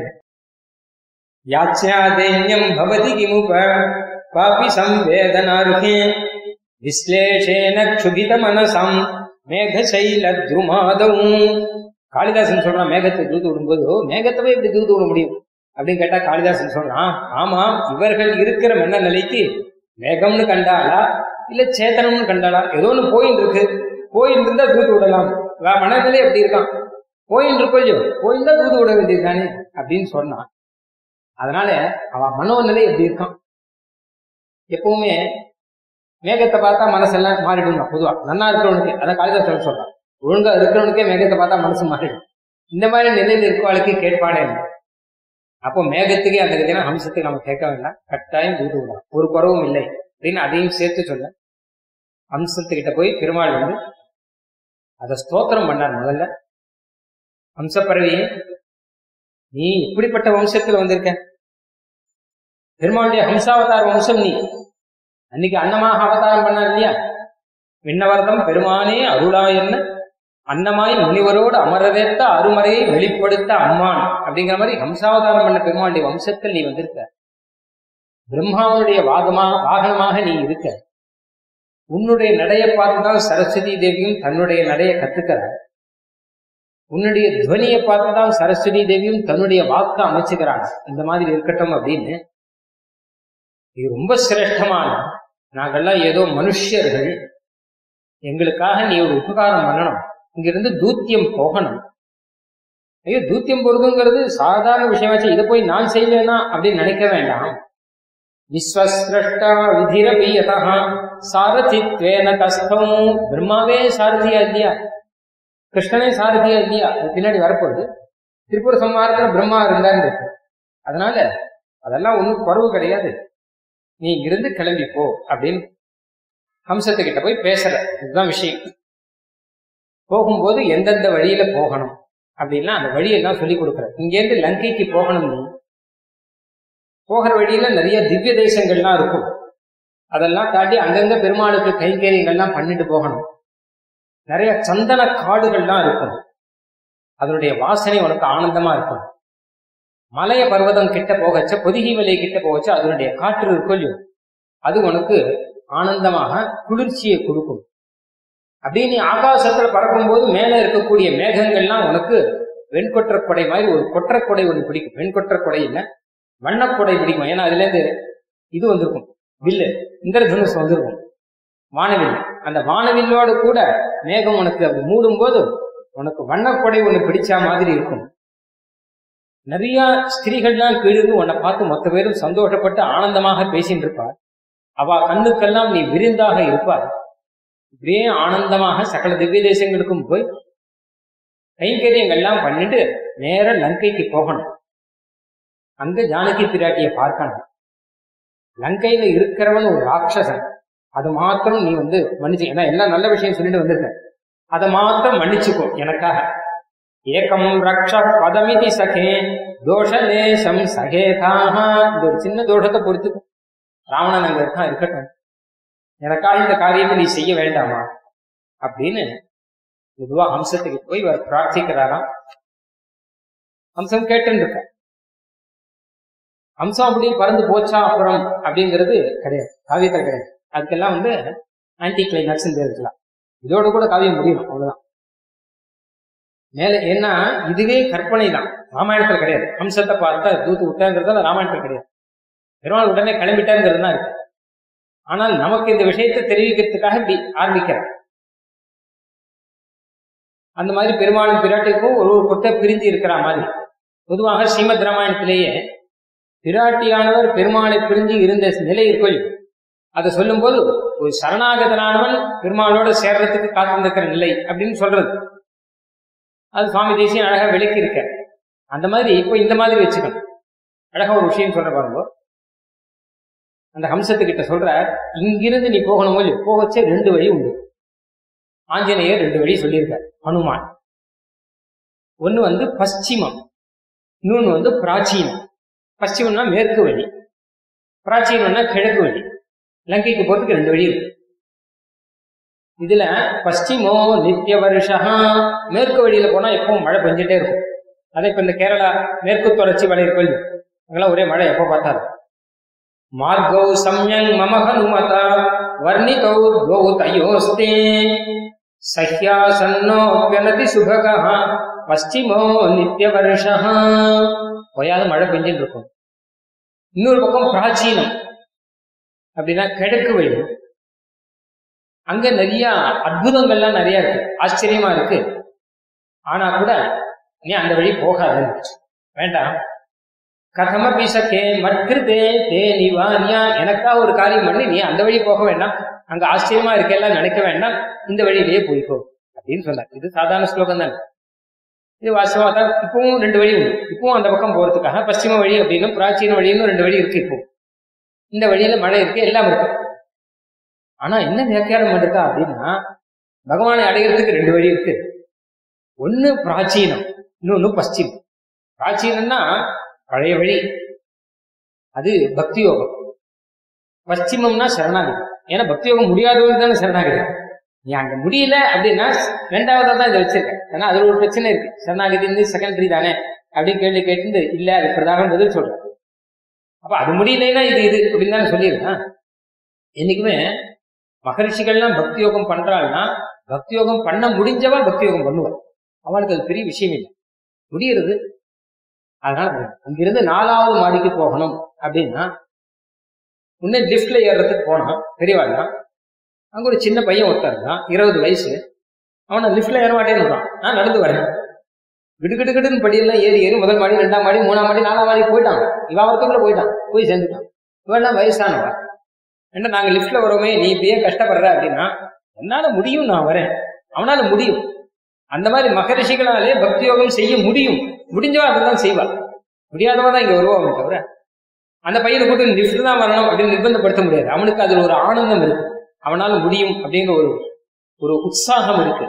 [SPEAKER 2] யாச்சியாதேன்யம் பவதி கிமுப பாபி சம்வேதனார்ஹே விஸ்லேஷேன க்ஷுபித மனசம் மேகசைல துருமாதவும் காளிதாசன் சொல்றான் மேகத்தை தூத்து விடும்போது மேகத்தை போய் எப்படி தூத்து விட முடியும் அப்படின்னு கேட்டா காளிதாசன் சொல்றான் ஆமா இவர்கள் இருக்கிற மன்ன நிலைக்கு மேகம்னு கண்டாளா இல்ல சேத்தனம்னு கண்டாளா ஏதோ ஒண்ணு போயின்னு இருக்கு போயின்னு இருந்தா தூத்து விடலாம் வா- மனநிலை எப்படி இருக்கான் போயின்னு இருக்கோ இல்லையோ போயின்னு தான் தூத்து விட வேண்டியது தானே அப்படின்னு சொன்னான் அதனால அவன் மனோநிலை எப்படி இருக்கான் எப்பவுமே மேகத்தை பார்த்தா மனசெல்லாம் மாறிடும் பொதுவா நல்லா இருக்கிறவனுக்கு அதான் காளிதாசன் சொல்றான் ஒழுங்கா இருக்கிறவனுக்கே மேகத்தை பார்த்தா மனசு மாறிடும் இந்த மாதிரி நிலையில் இருக்கவளுக்கு கேட்பானே அப்போ மேகத்துக்கே அந்த கதைனா ஹம்சத்துக்கு நம்ம கேட்க வேண்டாம் கட்டாயம் தூது விடலாம் ஒரு குறவும் இல்லை அப்படின்னு அதையும் சேர்த்து சொல்ல ஹம்சத்துக்கிட்ட போய் பெருமாள் வந்து அதை ஸ்தோத்திரம் பண்ணார் முதல்ல ஹம்சப்பறவையே நீ இப்படிப்பட்ட வம்சத்துல வந்திருக்க பெருமாளுடைய ஹம்சாவதார வம்சம் நீ அன்னைக்கு அன்னமாக அவதாரம் பண்ணார் இல்லையா விண்ணவர்தம் பெருமானே அருளாயன்னு அன்னமாய் முனிவரோடு அமரவேத்த அருமறையை வெளிப்படுத்த அம்மான் அப்படிங்கிற மாதிரி ஹம்சாவதாரம் பண்ண பெருமாளுடைய வம்சத்தில் நீ வந்திருக்க பிரம்மாவனுடைய வாகமா வாகனமாக நீ இருக்க உன்னுடைய நடையை பார்த்துதான் சரஸ்வதி தேவியும் தன்னுடைய நடையை கத்துக்கிற உன்னுடைய துவனியை பார்த்துதான் சரஸ்வதி தேவியும் தன்னுடைய வாக்க அமைச்சுக்கிறாங்க இந்த மாதிரி இருக்கட்டும் அப்படின்னு இது ரொம்ப சிரேஷ்டமான நாங்கெல்லாம் ஏதோ மனுஷர்கள் எங்களுக்காக நீ ஒரு உபகாரம் பண்ணணும் இங்கிருந்து தூத்தியம் போகணும் ஐயோ தூத்தியம் போறதுங்கிறது சாதாரண விஷயமாச்சு இதை போய் நான் செய்வேனா அப்படின்னு நினைக்க வேண்டாம் விஸ்வசிரஷ்டா விதிரபீயதா சாரதித்வேன கஸ்தம் பிரம்மாவே சாரதியா இல்லையா கிருஷ்ணனே சாரதியா இல்லையா அது பின்னாடி வரப்போகுது திரிபுர சம்ஹாரத்துல பிரம்மா இருந்தான்னு இருக்கு அதனால அதெல்லாம் ஒன்றும் குறவு கிடையாது நீ இங்கிருந்து கிளம்பி போ அப்படின்னு ஹம்சத்துக்கிட்ட போய் பேசுற இதுதான் விஷயம் போகும்போது எந்தெந்த வழியில போகணும் அப்படின்னா அந்த வழியெல்லாம் சொல்லி கொடுக்குற இங்கேருந்து லங்கைக்கு போகணும் நீ போகிற வழியில நிறைய திவ்ய தேசங்கள்லாம் இருக்கும் அதெல்லாம் தாண்டி அங்கங்க பெருமாளுக்கு கைங்கரியங்கள்லாம் பண்ணிட்டு போகணும் நிறைய சந்தன காடுகள்லாம் இருக்கும் அதனுடைய வாசனை உனக்கு ஆனந்தமா இருக்கும் மலைய பர்வதம் கிட்ட போகச்ச பொதிகை மலை கிட்ட போகச்ச அதனுடைய காற்று இருக்கும் இல்லையோ அது உனக்கு ஆனந்தமாக குளிர்ச்சியை கொடுக்கும் அப்படியே நீ ஆகாசத்துல பறக்கும்போது மேல இருக்கக்கூடிய மேகங்கள்லாம் உனக்கு வெண்கொற்ற கொடை மாதிரி ஒரு கொற்ற ஒன்று பிடிக்கும் வெண்கொற்ற கொடை இல்ல வண்ணக்கொடை பிடிக்கும் ஏன்னா அதுல இருந்து இது வந்திருக்கும் வில்லு இந்திரதனுஷ் வந்திருக்கும் வானவில் அந்த வானவில்லோடு கூட மேகம் உனக்கு அது மூடும் போது உனக்கு வண்ணக்கொடை ஒன்று பிடிச்ச மாதிரி இருக்கும் நிறைய ஸ்திரீகள்லாம் கீழிருந்து உன்னை பார்த்து மொத்த பேரும் சந்தோஷப்பட்டு ஆனந்தமாக பேசிட்டு இருப்பார் அவ கண்ணுக்கெல்லாம் நீ விருந்தாக இருப்பார் இப்படியே ஆனந்தமாக சகல திவ்ய தேசங்களுக்கும் போய் கைங்கரியங்கள்லாம் பண்ணிட்டு நேர லங்கைக்கு போகணும் அங்க ஜானகி பிராட்டியை பார்க்கணும் லங்கையில இருக்கிறவன் ஒரு ராட்சசன் அது மாத்திரம் நீ வந்து மன்னிச்சு ஏன்னா எல்லாம் நல்ல விஷயம் சொல்லிட்டு வந்திருக்க அதை மாத்திரம் மன்னிச்சுக்கோ எனக்காக ஏகம் ரக்ஷ பதமிதி சகே தோஷலேசம் சகேதாக இந்த ஒரு சின்ன தோஷத்தை பொறுத்துக்கோ ராவணன் அங்க இருக்கான் இருக்கட்டும் எனக்காக இந்த காரியத்தை நீ செய்ய வேண்டாமா அப்படின்னு மெதுவா ஹம்சத்துக்கு போய் இவர் பிரார்த்திக்கிறாராம் ஹம்சம் கேட்டுன்னு இருக்க ஹம்சம் அப்படி பறந்து போச்சா அப்புறம் அப்படிங்கிறது கிடையாது காவியத்தில் கிடையாது அதுக்கெல்லாம் வந்து ஆன்டி கிளைமேக்ஸ் இருக்கலாம் இதோட கூட காவியம் முடியும் அவ்வளவுதான் மேல ஏன்னா இதுவே கற்பனை தான் ராமாயணத்துல கிடையாது ஹம்சத்தை பார்த்தா தூத்து விட்டாங்கிறது ராமாயணத்துல கிடையாது பெருமாள் உடனே கிளம்பிட்டாங்கிறது தான் இருக்கு ஆனால் நமக்கு இந்த விஷயத்தை தெரிவிக்கிறதுக்காக இப்படி ஆரம்பிக்கிறார் அந்த மாதிரி பெருமாளும் பிராட்டிக்கும் ஒரு ஒரு கொட்டை பிரிஞ்சு இருக்கிற மாதிரி பொதுவாக ஸ்ரீமத் ராமாயணத்திலேயே பிராட்டியானவர் பெருமாளை பிரிஞ்சு இருந்த நிலை இருக்கும் அதை சொல்லும்போது ஒரு சரணாகதனானவன் பெருமாளோட சேர்றதுக்கு காத்திருக்கிற நிலை அப்படின்னு சொல்றது அது சுவாமி தேசியம் அழகா விளக்கி இருக்க அந்த மாதிரி இப்போ இந்த மாதிரி வச்சுக்கணும் அழகா ஒரு விஷயம் சொல்ற பாருங்க அந்த ஹம்சத்துக்கிட்ட சொல்ற இங்கிருந்து நீ போகணும் இல்லையோ போக வச்ச ரெண்டு வழி உண்டு ஆஞ்சநேயர் ரெண்டு வழி சொல்லியிருக்கார் ஹனுமான் ஒன்னு வந்து பশ্চিமம் இன்னொன்னு வந்து பிராச்சீனம் பশ্চিமம்னா மேற்கு வழி பிராச்சீனம்னா கிழக்கு வழி லங்கைக்கு போறதுக்கு ரெண்டு வழி இருக்கு இதுல பশ্চিமோ நித்திய வருஷா மேற்கு வழியில போனா எப்பவும் மழை பெஞ்சிட்டே இருக்கும் அதே இப்ப இந்த கேரளா மேற்கு தொடர்ச்சி மழை இருக்கும் இல்லையா? அங்கெல்லாம் ஒரே மழை எப்போ பார்த்தாலும் மார்கௌ சம்யங் மம ஹனுமதா வர்ணிகௌ துவௌ தயோஸ்தே சஹ்யாசன்னோப்யனதி சுபகா பশ্চিமோ நித்திய வருஷா ஓயாத மழை பெஞ்சுட்டு இருக்கும் இன்னொரு பக்கம் பிராச்சீனம் அப்படின்னா கிழக்கு வழி அங்க நிறைய அற்புதங்கள்லாம் நிறைய இருக்கு ஆச்சரியமா இருக்கு ஆனா கூட நீ அந்த வழி போகாத வேண்டாம் கதமபி சகே மற்கிருதே தே நிவாரியா எனக்கா ஒரு காரியம் பண்ணி நீ அந்த வழி போக வேண்டாம் அங்க ஆச்சரியமா இருக்கெல்லாம் நினைக்க வேண்டாம் இந்த வழியிலேயே போய்க்கோ அப்படின்னு சொன்னார் இது சாதாரண ஸ்லோகம் தான் இது வாஸ்தவா தான் இப்பவும் ரெண்டு வழி உண்டு இப்பவும் அந்த பக்கம் போறதுக்காக பশ্চিம வழி அப்படின்னு பிராச்சீன வழின்னு ரெண்டு வழி இருக்கு இப்போ இந்த வழியில மழை இருக்கு எல்லாம் இருக்கு ஆனா என்ன வியாக்கியானம் பண்ணிருக்கா அப்படின்னா பகவானை அடைகிறதுக்கு ரெண்டு வழி இருக்கு ஒண்ணு பிராச்சீனம் இன்னொன்னு பশ্চিமம் பிராச்சீனம்னா பழைய வழி அது பக்தி யோகம் பশ্চিமம்னா சரணாகதி ஏன்னா பக்தி யோகம் முடியாதவங்க தானே சரணாகதி நீ அங்க முடியல அப்படின்னா ரெண்டாவதா தான் இதை வச்சிருக்கேன் ஏன்னா அதுல ஒரு பிரச்சனை இருக்கு சரணாகதி வந்து செகண்டரி தானே அப்படின்னு கேள்வி கேட்டு இல்ல அது பிரதான பதில் சொல்றேன் அப்ப அது முடியலைன்னா இது இது அப்படின்னு தானே சொல்லியிருக்கேன் என்னைக்குமே மகரிஷிகள்லாம் பக்தி யோகம் பண்றாள்னா பக்தி யோகம் பண்ண முடிஞ்சவா பக்தி யோகம் பண்ணுவாள் அவளுக்கு அது பெரிய விஷயம் இல்லை முடியறது அதனால அங்கிருந்து நாலாவது மாடிக்கு போகணும் அப்படின்னா முன்னே லிஃப்ட்ல ஏறுறதுக்கு போனான் பெரியவாள் அங்க ஒரு சின்ன பையன் ஒருத்தர் இருந்தான் இருபது வயசு அவனை லிஃப்ட்ல ஏற மாட்டேன்னு இருந்தான் நான் நடந்து வரேன் கிடு கிடு கிடுன்னு படியெல்லாம் ஏறி ஏறி முதல் மாடி ரெண்டாம் மாடி மூணாம் மாடி நாலாம் மாடி போயிட்டான் இவன் ஒருத்தக்குள்ள போயிட்டான் போய் சேர்ந்துட்டான் இவெல்லாம் வயசானவா என்ன நாங்க லிஃப்ட்ல வரோமே நீ இப்படியே கஷ்டப்படுற அப்படின்னா என்னால முடியும் நான் வரேன் அவனால முடியும் அந்த மாதிரி மகரிஷிகளாலே பக்தி யோகம் செய்ய முடியும் முடிஞ்சவா அதுதான் செய்வா முடியாதவா தான் இங்க வருவாங்க தவிர அந்த பையனை கூட்டு லிஃப்ட் தான் வரணும் அப்படின்னு நிர்பந்தப்படுத்த முடியாது அவனுக்கு அதுல ஒரு ஆனந்தம் இருக்கு அவனால முடியும் அப்படிங்கிற ஒரு ஒரு உற்சாகம் இருக்கு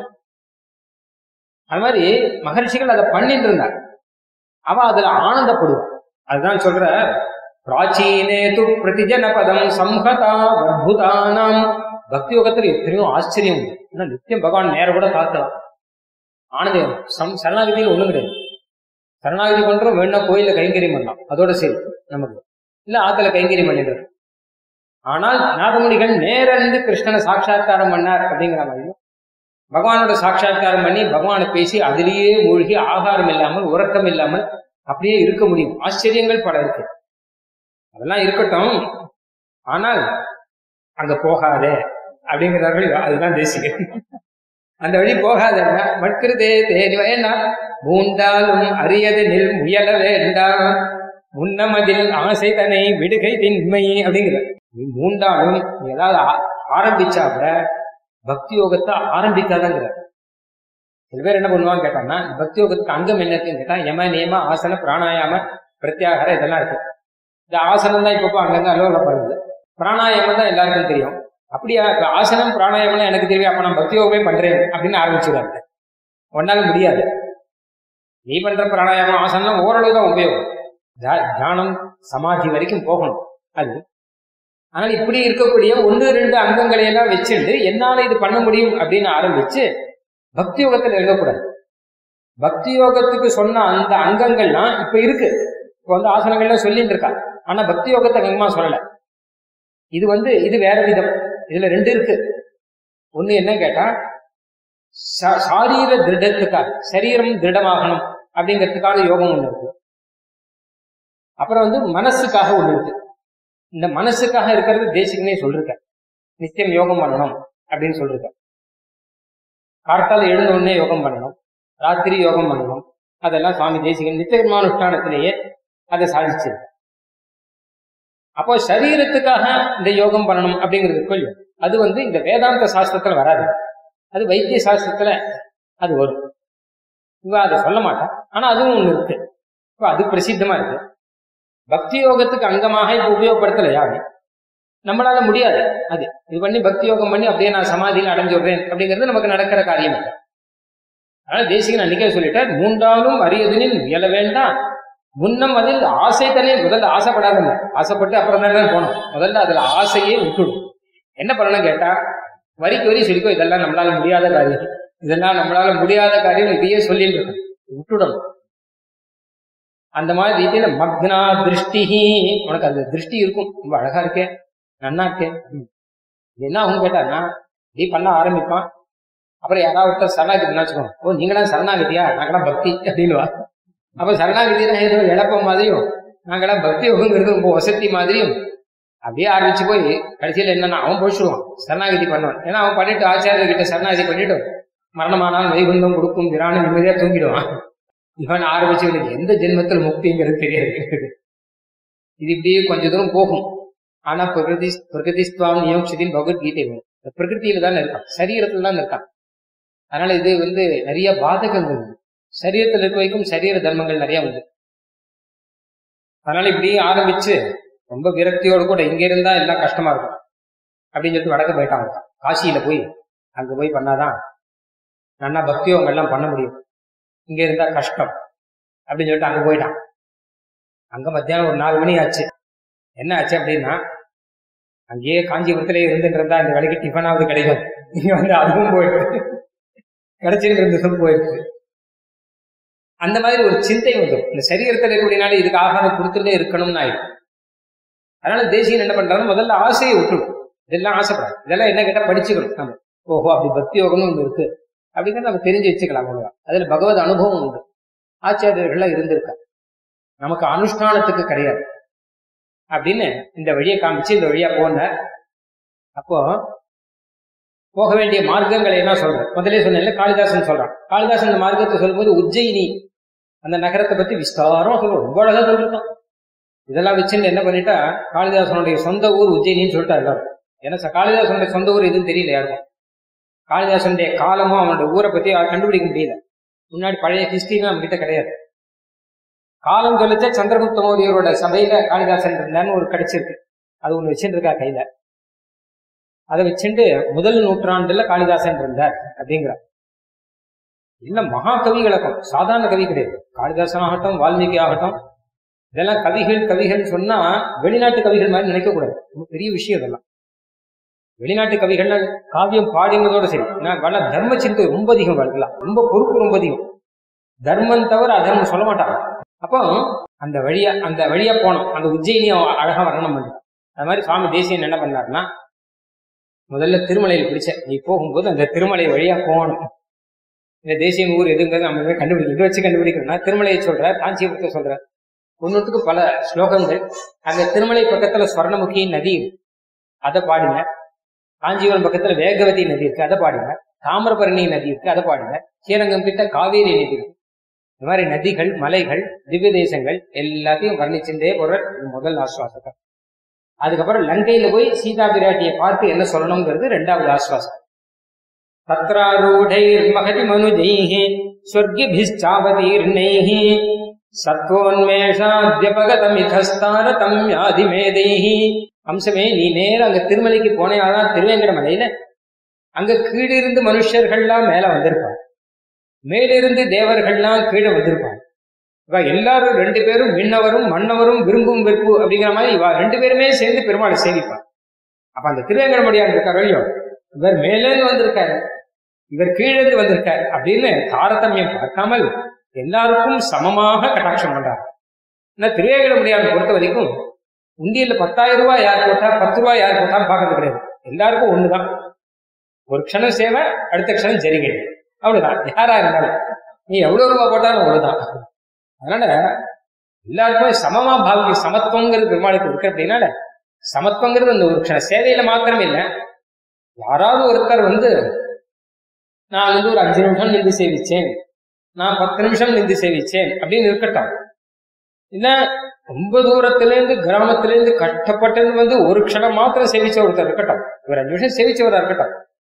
[SPEAKER 2] அது மாதிரி மகரிஷிகள் அதை பண்ணிட்டு இருந்தார் அவ அதுல ஆனந்தப்படுவான் அதுதான் சொல்ற பிராச்சீனே து பிரதிஜன பதம் சம்ஹதா அத்புதானாம் பக்தி யோகத்துல எத்தனையோ ஆச்சரியம் உண்டு ஆனா நித்தியம் பகவான் நேர கூட காக்கலாம் ஆனந்தம் சம் சரணாகதியில் ஒண்ணும் கிடையாது சரணாகதி பண்றோம் வேணா கோயில கைங்கரியம் பண்ணலாம் அதோட சரி நமக்கு இல்ல ஆத்துல கைங்கரியம் பண்ணிடுறோம் ஆனால் நாதமுனிகள் நேர இருந்து கிருஷ்ணனை சாட்சா்காரம் பண்ணார் அப்படிங்கிற மாதிரியும் பகவானோட சாட்சா்காரம் பண்ணி பகவானை பேசி அதிலேயே மூழ்கி ஆகாரம் இல்லாமல் உறக்கம் இல்லாமல் அப்படியே இருக்க முடியும் ஆச்சரியங்கள் பல இருக்கு அதெல்லாம் இருக்கட்டும் ஆனால் அங்க போகாதே அப்படிங்கிறார்கள் அதுதான் தேசிக அந்த வழி போகாதன்னா மட்கிறதே தேடி வேணா மூண்டாலும் அரியது நில் முயல வேண்டாம் முன்னமதில் ஆசை தனை விடுகை தின்மை அப்படிங்கிற நீ மூண்டாலும் நீ ஏதாவது ஆ- ஆரம்பிச்சா கூட பக்தி யோகத்தை ஆரம்பிக்காதங்கிற சில பேர் என்ன பண்ணுவாங்க கேட்டாங்கன்னா பக்தி யோகத்துக்கு அங்கம் என்ன இருக்குன்னு கேட்டா யம நியம ஆசன பிராணாயாம பிரத்யாகார இதெல்லாம் இருக்கு இந்த ஆசனம் தான் இப்போ அங்கங்க அலுவலப்படுது பிராணாயாமம் தான் எல்லாருக்கும் தெரியும் அப்படியா இப்ப ஆசனம் பிராணாயாமம் எனக்கு தெரியும் அப்ப நான் பக்தி யோகமே பண்றேன் அப்படின்னு ஆரம்பிச்சுடுறாங்க ஒன்னால முடியாது நீ பண்ற பிராணாயாமம் ஆசனம் ஓரளவு தான் உபயோகம் தியா- தியானம் சமாதி வரைக்கும் போகணும் அது ஆனால் இப்படி இருக்கக்கூடிய ஒன்று ரெண்டு அங்கங்களை எல்லாம் வச்சுட்டு என்னால இது பண்ண முடியும் அப்படின்னு ஆரம்பிச்சு பக்தி யோகத்துல இருக்கக்கூடாது பக்தி யோகத்துக்கு சொன்ன அந்த அங்கங்கள்லாம் இப்ப இருக்கு இப்ப வந்து ஆசனங்கள்லாம் சொல்லிட்டு இருக்கா ஆனா பக்தி யோகத்தை அங்கமா சொல்லல இது வந்து இது வேற விதம் இதுல ரெண்டு இருக்கு ஒண்ணு என்ன கேட்டா சா- சாரீர திருடத்துக்காக சரீரம் திருடமாகணும் அப்படிங்கிறதுக்காக யோகம் ஒண்ணு இருக்கு அப்புறம் வந்து மனசுக்காக ஒண்ணு இருக்கு இந்த மனசுக்காக இருக்கிறது தேசிகனே சொல்லிருக்க நித்தியம் யோகம் பண்ணணும் அப்படின்னு சொல்லிருக்க கார்த்தால எழுந்த உடனே யோகம் பண்ணணும் ராத்திரி யோகம் பண்ணணும் அதெல்லாம் சுவாமி தேசிகன் நித்திய கர்மானுஷ்டானத்திலேயே அதை சாதிச்சிருக்கு அப்போ சரீரத்துக்காக இந்த யோகம் பண்ணணும் அப்படிங்கிறது கொள்ளும் அது வந்து இந்த வேதாந்த சாஸ்திரத்துல வராது அது வைத்திய சாஸ்திரத்துல அது வரும் இவ அதை சொல்ல மாட்டான் ஆனா அதுவும் ஒண்ணு இருக்கு இப்ப அது பிரசித்தமா இருக்கு பக்தி யோகத்துக்கு அங்கமாக இப்ப உபயோகப்படுத்தல யாரு நம்மளால முடியாது அது இது பண்ணி பக்தி யோகம் பண்ணி அப்படியே நான் சமாதியில் அடைஞ்சு விடுறேன் அப்படிங்கிறது நமக்கு நடக்கிற காரியம் இல்லை அதனால தேசிகன் அன்னைக்கே சொல்லிட்டார் மூன்றாலும் அரியதனில் முயல வேண்டாம் முன்னம் அதில் ஆசை தானே முதல்ல ஆசைப்படாதல்ல ஆசைப்பட்டு அப்புறம் தானே போனோம் முதல்ல அதுல ஆசையே விட்டுடும் என்ன பண்ணணும் கேட்டா வரிக்கு வரி சொல்லிக்கோ இதெல்லாம் நம்மளால முடியாத காரியம் இதெல்லாம் நம்மளால முடியாத காரியம் இதையே சொல்லிட்டு இருக்கணும் விட்டுடணும் அந்த மாதிரி ரீதியில மக்னா திருஷ்டிஹி உனக்கு அந்த திருஷ்டி இருக்கும் ரொம்ப அழகா இருக்கே நன்னா இருக்கே ம். இது என்ன அவங்க கேட்டானா இப்படி பண்ண ஆரம்பிப்பான் அப்புறம் யாராவது ஒருத்தர் சரணாகதி வச்சுக்கோங்க ஓ நீங்களாம் சரணாகதியா நாங்களாம் பக்தி அப்படின்னுவா அப்ப சரணாகதினா ஏதோ இழப்பம் மாதிரியும் நாங்களாம் பக்தி யோகங்கிறது ரொம்ப வசதி மாதிரியும் அப்படியே ஆரம்பிச்சு போய் கடைசியில் என்னன்னா அவன் போச்சுடுவான் சரணாகதி பண்ணுவான் ஏன்னா அவன் பண்ணிட்டு ஆச்சாரியர் கிட்ட சரணாகதி பண்ணிட்டு மரணமானால் வைகுந்தம் கொடுக்கும் திராண நிம்மதியா தூங்கிடுவான் இவன் ஆரம்பிச்சு இவனுக்கு எந்த ஜென்மத்தில் முக்திங்கிறது தெரியாது இது இப்படியே கொஞ்ச தூரம் போகும் ஆனா பிரகிருதி பிரகிருதிஸ்துவாம் நியோக்ஷதின் பகவத்கீதை வரும் இந்த பிரகிருதியில தான் இருக்கான் சரீரத்துல தான் இருக்கான் அதனால இது வந்து நிறைய பாதகங்கள் உண்டு சரீரத்தில் இருக்க வைக்கும் சரீர தர்மங்கள் நிறைய உண்டு அதனால இப்படி ஆரம்பிச்சு ரொம்ப விரக்தியோடு கூட இங்க இருந்தா எல்லாம் கஷ்டமா இருக்கும் அப்படின்னு சொல்லிட்டு வடக்கு போயிட்டாங்க காசியில போய் அங்க போய் பண்ணாதான் நல்லா பக்தியோகம் எல்லாம் பண்ண முடியும் இங்க இருந்தா கஷ்டம் அப்படின்னு சொல்லிட்டு அங்க போயிட்டான் அங்க மத்தியானம் ஒரு நாலு மணி ஆச்சு என்ன ஆச்சு அப்படின்னா அங்கேயே காஞ்சிபுரத்திலே இருந்துட்டு இருந்தா இந்த வேலைக்கு டிஃபனாவது கிடைக்கும் இங்க வந்து அதுவும் போயிட்டு கிடைச்சிருக்கிறது சொல்லி போயிருக்கு அந்த மாதிரி ஒரு சிந்தை வந்துடும் இந்த சரீரத்தில் இருக்கக்கூடியனால இதுக்கு ஆகாரம் கொடுத்துட்டே இருக்கணும்னு ஆயிடும் அதனால தேசியன் என்ன பண்றாரு முதல்ல ஆசையை விட்டுடும் இதெல்லாம் ஆசைப்படாது இதெல்லாம் என்ன கேட்டா படிச்சுக்கணும் நம்ம ஓஹோ அப்படி பக்தி யோகம்னு ஒன்று இருக்கு அப்படிங்கிறத நம்ம தெரிஞ்சு வச்சுக்கலாம் அவ்வளவுதான் அதுல பகவத் அனுபவம் உண்டு ஆச்சாரியர்கள்லாம் இருந்திருக்கா நமக்கு அனுஷ்டானத்துக்கு கிடையாது அப்படின்னு இந்த வழியை காமிச்சு இந்த வழியா போன அப்போ போக வேண்டிய மார்க்கங்களை என்ன சொல்றேன் முதலே சொன்னேன்ல காளிதாசன் சொல்றான் காளிதாசன் இந்த மார்க்கத்தை சொல்லும்போது உஜ்ஜயினி அந்த நகரத்தை பத்தி விஸ்தாரம் சொல்லுவோம் ரொம்ப அழகா சொல்லிருக்கான் இதெல்லாம் வச்சுட்டு என்ன பண்ணிட்டா காளிதாசனுடைய சொந்த ஊர் உஜ்ஜயினின்னு சொல்லிட்டா எல்லாரும் ஏன்னா ச- காளிதாசனுடைய சொந்த ஊர் எதுவும் தெரியல யாருக்கும் காளிதாசனுடைய காலமும் அவனுடைய ஊரை பத்தி யாரும் கண்டுபிடிக்க முடியல முன்னாடி பழைய ஹிஸ்டரிலாம் நம்ம கிட்ட கிடையாது காலம் சொல்லிச்சா சந்திரகுப்த மௌரியரோட சபையில காளிதாசன் இருந்தான்னு ஒரு கிடைச்சிருக்கு அது ஒண்ணு வச்சுட்டு இருக்கா கையில அதை வச்சுட்டு முதல் நூற்றாண்டுல காளிதாசன் இருந்தார் அப்படிங்கிறார் இல்ல மகா கவிகளுக்கும் சாதாரண கவி கிடையாது காளிதாசன் ஆகட்டும் வால்மீகி ஆகட்டும் இதெல்லாம் கவிகள் கவிகள் சொன்னா வெளிநாட்டு கவிகள் மாதிரி நினைக்க கூடாது ரொம்ப பெரிய விஷயம் இதெல்லாம் வெளிநாட்டு கவிகள்ல காவியம் பாடினதோட சரி ஏன்னா வள தர்ம சிந்தை ரொம்ப அதிகம் வரலாம் ரொம்ப பொறுப்பு ரொம்ப அதிகம் தர்மம் தவிர அதர்மம் சொல்ல மாட்டாங்க அப்போ அந்த வழியா அந்த வழியா போனோம் அந்த உஜ்ஜயினி அவன் அழகா வர்ணனம் பண்ணான் அது மாதிரி சுவாமி தேசியன் என்ன பண்ணாருன்னா முதல்ல திருமலையில் பிடிச்ச நீ போகும்போது அந்த திருமலை வழியா போகணும் இந்த தேசிய ஊர் எதுங்கிறது நம்ம இனிமே கண்டுபிடிக்கணும் இதை வச்சு கண்டுபிடிக்கணும்னா திருமலையை சொல்ற காஞ்சிபுரத்தை சொல்ற ஒன்னுத்துக்கு பல ஸ்லோகங்கள் அந்த திருமலை பக்கத்துல ஸ்வர்ணமுகி நதி இருக்கு அதை பாடுங்க காஞ்சிபுரம் பக்கத்துல வேகவதி நதி இருக்கு அதை பாடுங்க தாமிரபரணி நதி இருக்கு அதை பாடுங்க ஸ்ரீரங்கம் கிட்ட காவேரி நதி இருக்கு இந்த மாதிரி நதிகள் மலைகள் திவ்ய தேசங்கள் எல்லாத்தையும் வர்ணிச்சுட்டே போற முதல் ஆஸ்வாசகம் அதுக்கப்புறம் லங்கையில போய் சீதா பிராட்டியை பார்த்து என்ன சொல்லணுங்கிறது ரெண்டாவது ஆஸ்வாசம் தத்ராரூடைர் மகதி மனுஜைஹி ஸ்வர்கிபிஷ்சாவதீர்ணைஹி சத்வோன்மேஷாத்யபகதமிதஸ்தாரதம் யாதிமேதைஹி அம்சமே நீ நேரா அங்க திருமலைக்கு போனேயாதான் திருவேங்கட மலையில அங்க கீழிருந்து மனுஷர்கள்லாம் மேல வந்திருப்பாங்க மேலிருந்து தேவர்கள்லாம் கீழே வந்திருப்பாங்க இவ எல்லாரும் ரெண்டு பேரும் விண்ணவரும் மன்னவரும் விரும்பும் வெறுப்பு அப்படிங்கிற மாதிரி இவ ரெண்டு பேருமே சேர்ந்து பெருமாளை சேவிப்பாங்க அப்ப அந்த திருவேங்கடமுடியான் இருக்கார் இல்லையோ இவர் மேலேந்து வந்திருக்காரு இவர் கீழேந்து வந்திருக்கார் அப்படின்னு தாரதமியம் பார்க்காமல் எல்லாருக்கும் சமமாக கட்டாட்சம் பண்றார் ஆனா திருவேங்கடமுடியான் பொறுத்த வரைக்கும் உண்டியல்ல பத்தாயிரம் ரூபாய் யார் போட்டா பத்து ரூபாய் யார் போட்டான்னு பார்க்கறது கிடையாது எல்லாருக்கும் ஒண்ணுதான் ஒரு க்ஷணம் சேவை அடுத்த க்ஷணம் ஜரிகை அவ்வளவுதான் யாரா இருந்தாலும் நீ எவ்வளவு ரூபாய் போட்டாலும் அவ்வளவுதான் அதனால எல்லாருக்குமே சமமா பாவிக்க சமத்துவங்கிறது பெருமாளுக்கு இருக்கு அப்படின்னால சமத்துவங்கிறது அந்த ஒரு க்ஷண சேவையில மாத்திரம் இல்லை யாராவது ஒருத்தர் வந்து நான் வந்து ஒரு அஞ்சு நிமிஷம் நின்று சேவிச்சேன் நான் பத்து நிமிஷம் நின்று சேவிச்சேன் அப்படின்னு இருக்கட்டும் இல்ல ரொம்ப தூரத்துல இருந்து கிராமத்துல இருந்து கஷ்டப்பட்டது வந்து ஒரு க்ஷணம் மாத்திரம் சேவிச்ச ஒருத்தர் இருக்கட்டும் ஒரு அஞ்சு நிமிஷம் சேவிச்சவரா இருக்கட்டும்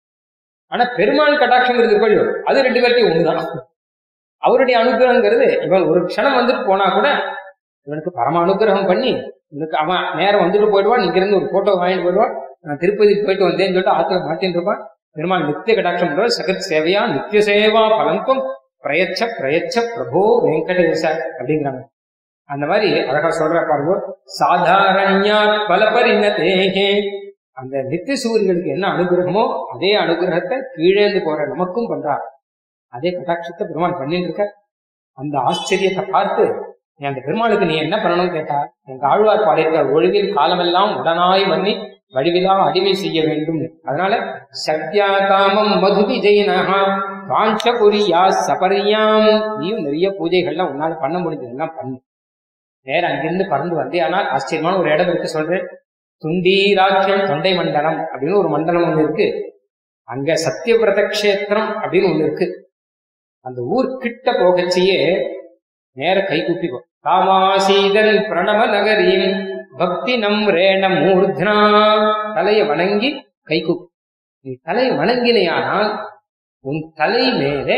[SPEAKER 2] ஆனா பெருமாள் கட்டாட்சங்கிறது கொள்ளும் அது ரெண்டு பேர்ட்டையும் ஒண்ணுதான் அவருடைய அனுகிரகங்கிறது இவன் ஒரு க்ஷணம் வந்துட்டு போனா கூட இவனுக்கு பரம அனுகிரகம் பண்ணி இவனுக்கு அவன் நேரம் வந்துட்டு போயிடுவான் இங்க இருந்து ஒரு போட்டோ வாங்கிட்டு போயிடுவான் நான் திருப்பதிக்கு போயிட்டு வந்தேன்னு சொல்லிட்டு ஆத்துல மாட்டின்னு இருப்பான் பெருமாள் நித்திய கடாட்சம் பண்றவர் சகத் சேவையா நித்திய சேவா பலந்தம் பிரயச்ச பிரயச்ச பிரபோ வெங்கடேச அப்படிங்கிறாங்க அந்த மாதிரி அழகா சொல்ற பாருங்க சாதாரண்யா பல பரிணதேகே அந்த நித்திய சூரியர்களுக்கு என்ன அனுகிரகமோ அதே அனுகிரகத்தை கீழேந்து போற நமக்கும் பண்றார் அதே கட்டாட்சத்தை பெருமாள் பண்ணிட்டு இருக்க அந்த ஆச்சரியத்தை பார்த்து நீ அந்த பெருமாளுக்கு நீ என்ன பண்ணணும்னு கேட்டா எங்க ஆழ்வார் பாடியிருக்க ஒழுவில் காலமெல்லாம் உடனாய் பண்ணி வடிவிலா அடிமை செய்ய வேண்டும் அதனால சத்யா காமம் மதுபி ஜெயினஹா காஞ்சபுரியா சபரியாம் நீயும் நிறைய பூஜைகள்லாம் உன்னால பண்ண முடிஞ்சதெல்லாம் பண்ணு நேரம் அங்கிருந்து பறந்து வந்தே ஆனால் ஆச்சரியமான ஒரு இடம் இருக்கு சொல்றேன் துண்டீராட்சியம் தொண்டை மண்டலம் அப்படின்னு ஒரு மண்டலம் ஒண்ணு இருக்கு அங்க சத்தியவிரத கஷேத்திரம் அப்படின்னு ஒண்ணு இருக்கு அந்த ஊர் கிட்ட போகச்சேயே நேர கை கூப்பிக்கோ காமாசீதன் பிரணவ நகரின் பக்தி நம் ரேண மூர்த்னா தலையை வணங்கி கை கூப்பி நீ தலையை வணங்கினையானால் உன் தலை மேலே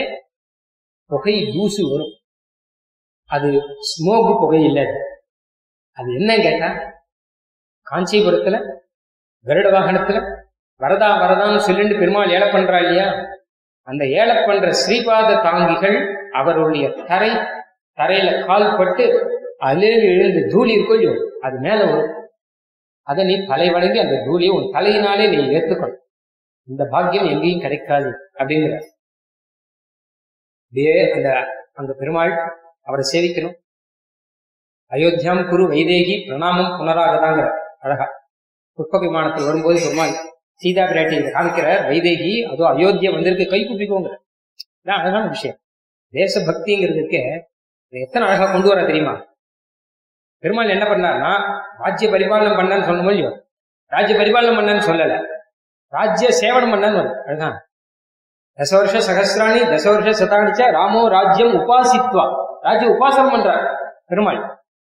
[SPEAKER 2] புகை தூசு வரும் அது ஸ்மோக் புகை இல்லை அது. அது என்ன கேட்டா காஞ்சிபுரத்துல கருட வாகனத்துல வரதா வரதான்னு சொல்லிட்டு பெருமாள் ஏழை பண்றா இல்லையா அந்த ஏழை பண்ற ஸ்ரீபாத தாங்கிகள் அவருடைய தரை தரையில கால் பட்டு அதிலிருந்து எழுந்து தூளி இருக்கும் இல்லையோ அது மேல வரும் அதை நீ தலை வணங்கி அந்த தூளியை உன் தலையினாலே நீ ஏத்துக்கணும் இந்த பாக்கியம் எங்கேயும் கிடைக்காது அப்படிங்கிற அப்படியே அந்த அந்த பெருமாள் அவரை சேவிக்கணும் அயோத்தியாம் குரு வைதேகி பிரணாமம் புனராகதாங்கிற அழகா புஷ்ப விமானத்தில் வரும்போது பெருமாள் சீதா பிராட்டி இதை காமிக்கிறார் வைதேகி அதோ அயோத்தியா வந்திருக்கு கை குப்பிக்கோங்க இதான் அழகான விஷயம் தேசபக்திங்கிறதுக்கு இதை எத்தனை அழகா கொண்டு வர தெரியுமா பெருமாள் என்ன பண்ணார்னா ராஜ்ய பரிபாலனம் பண்ணான்னு சொன்ன இல்லையோ ராஜ்ய பரிபாலனம் பண்ணான்னு சொல்லல ராஜ்ய சேவனம் பண்ணான்னு வருது அதுதான் தசவருஷ சகசிராணி தசவருஷ சதானிச்ச ராமோ ராஜ்யம் உபாசித்வா ராஜ்ய உபாசனம் பண்றார் பெருமாள்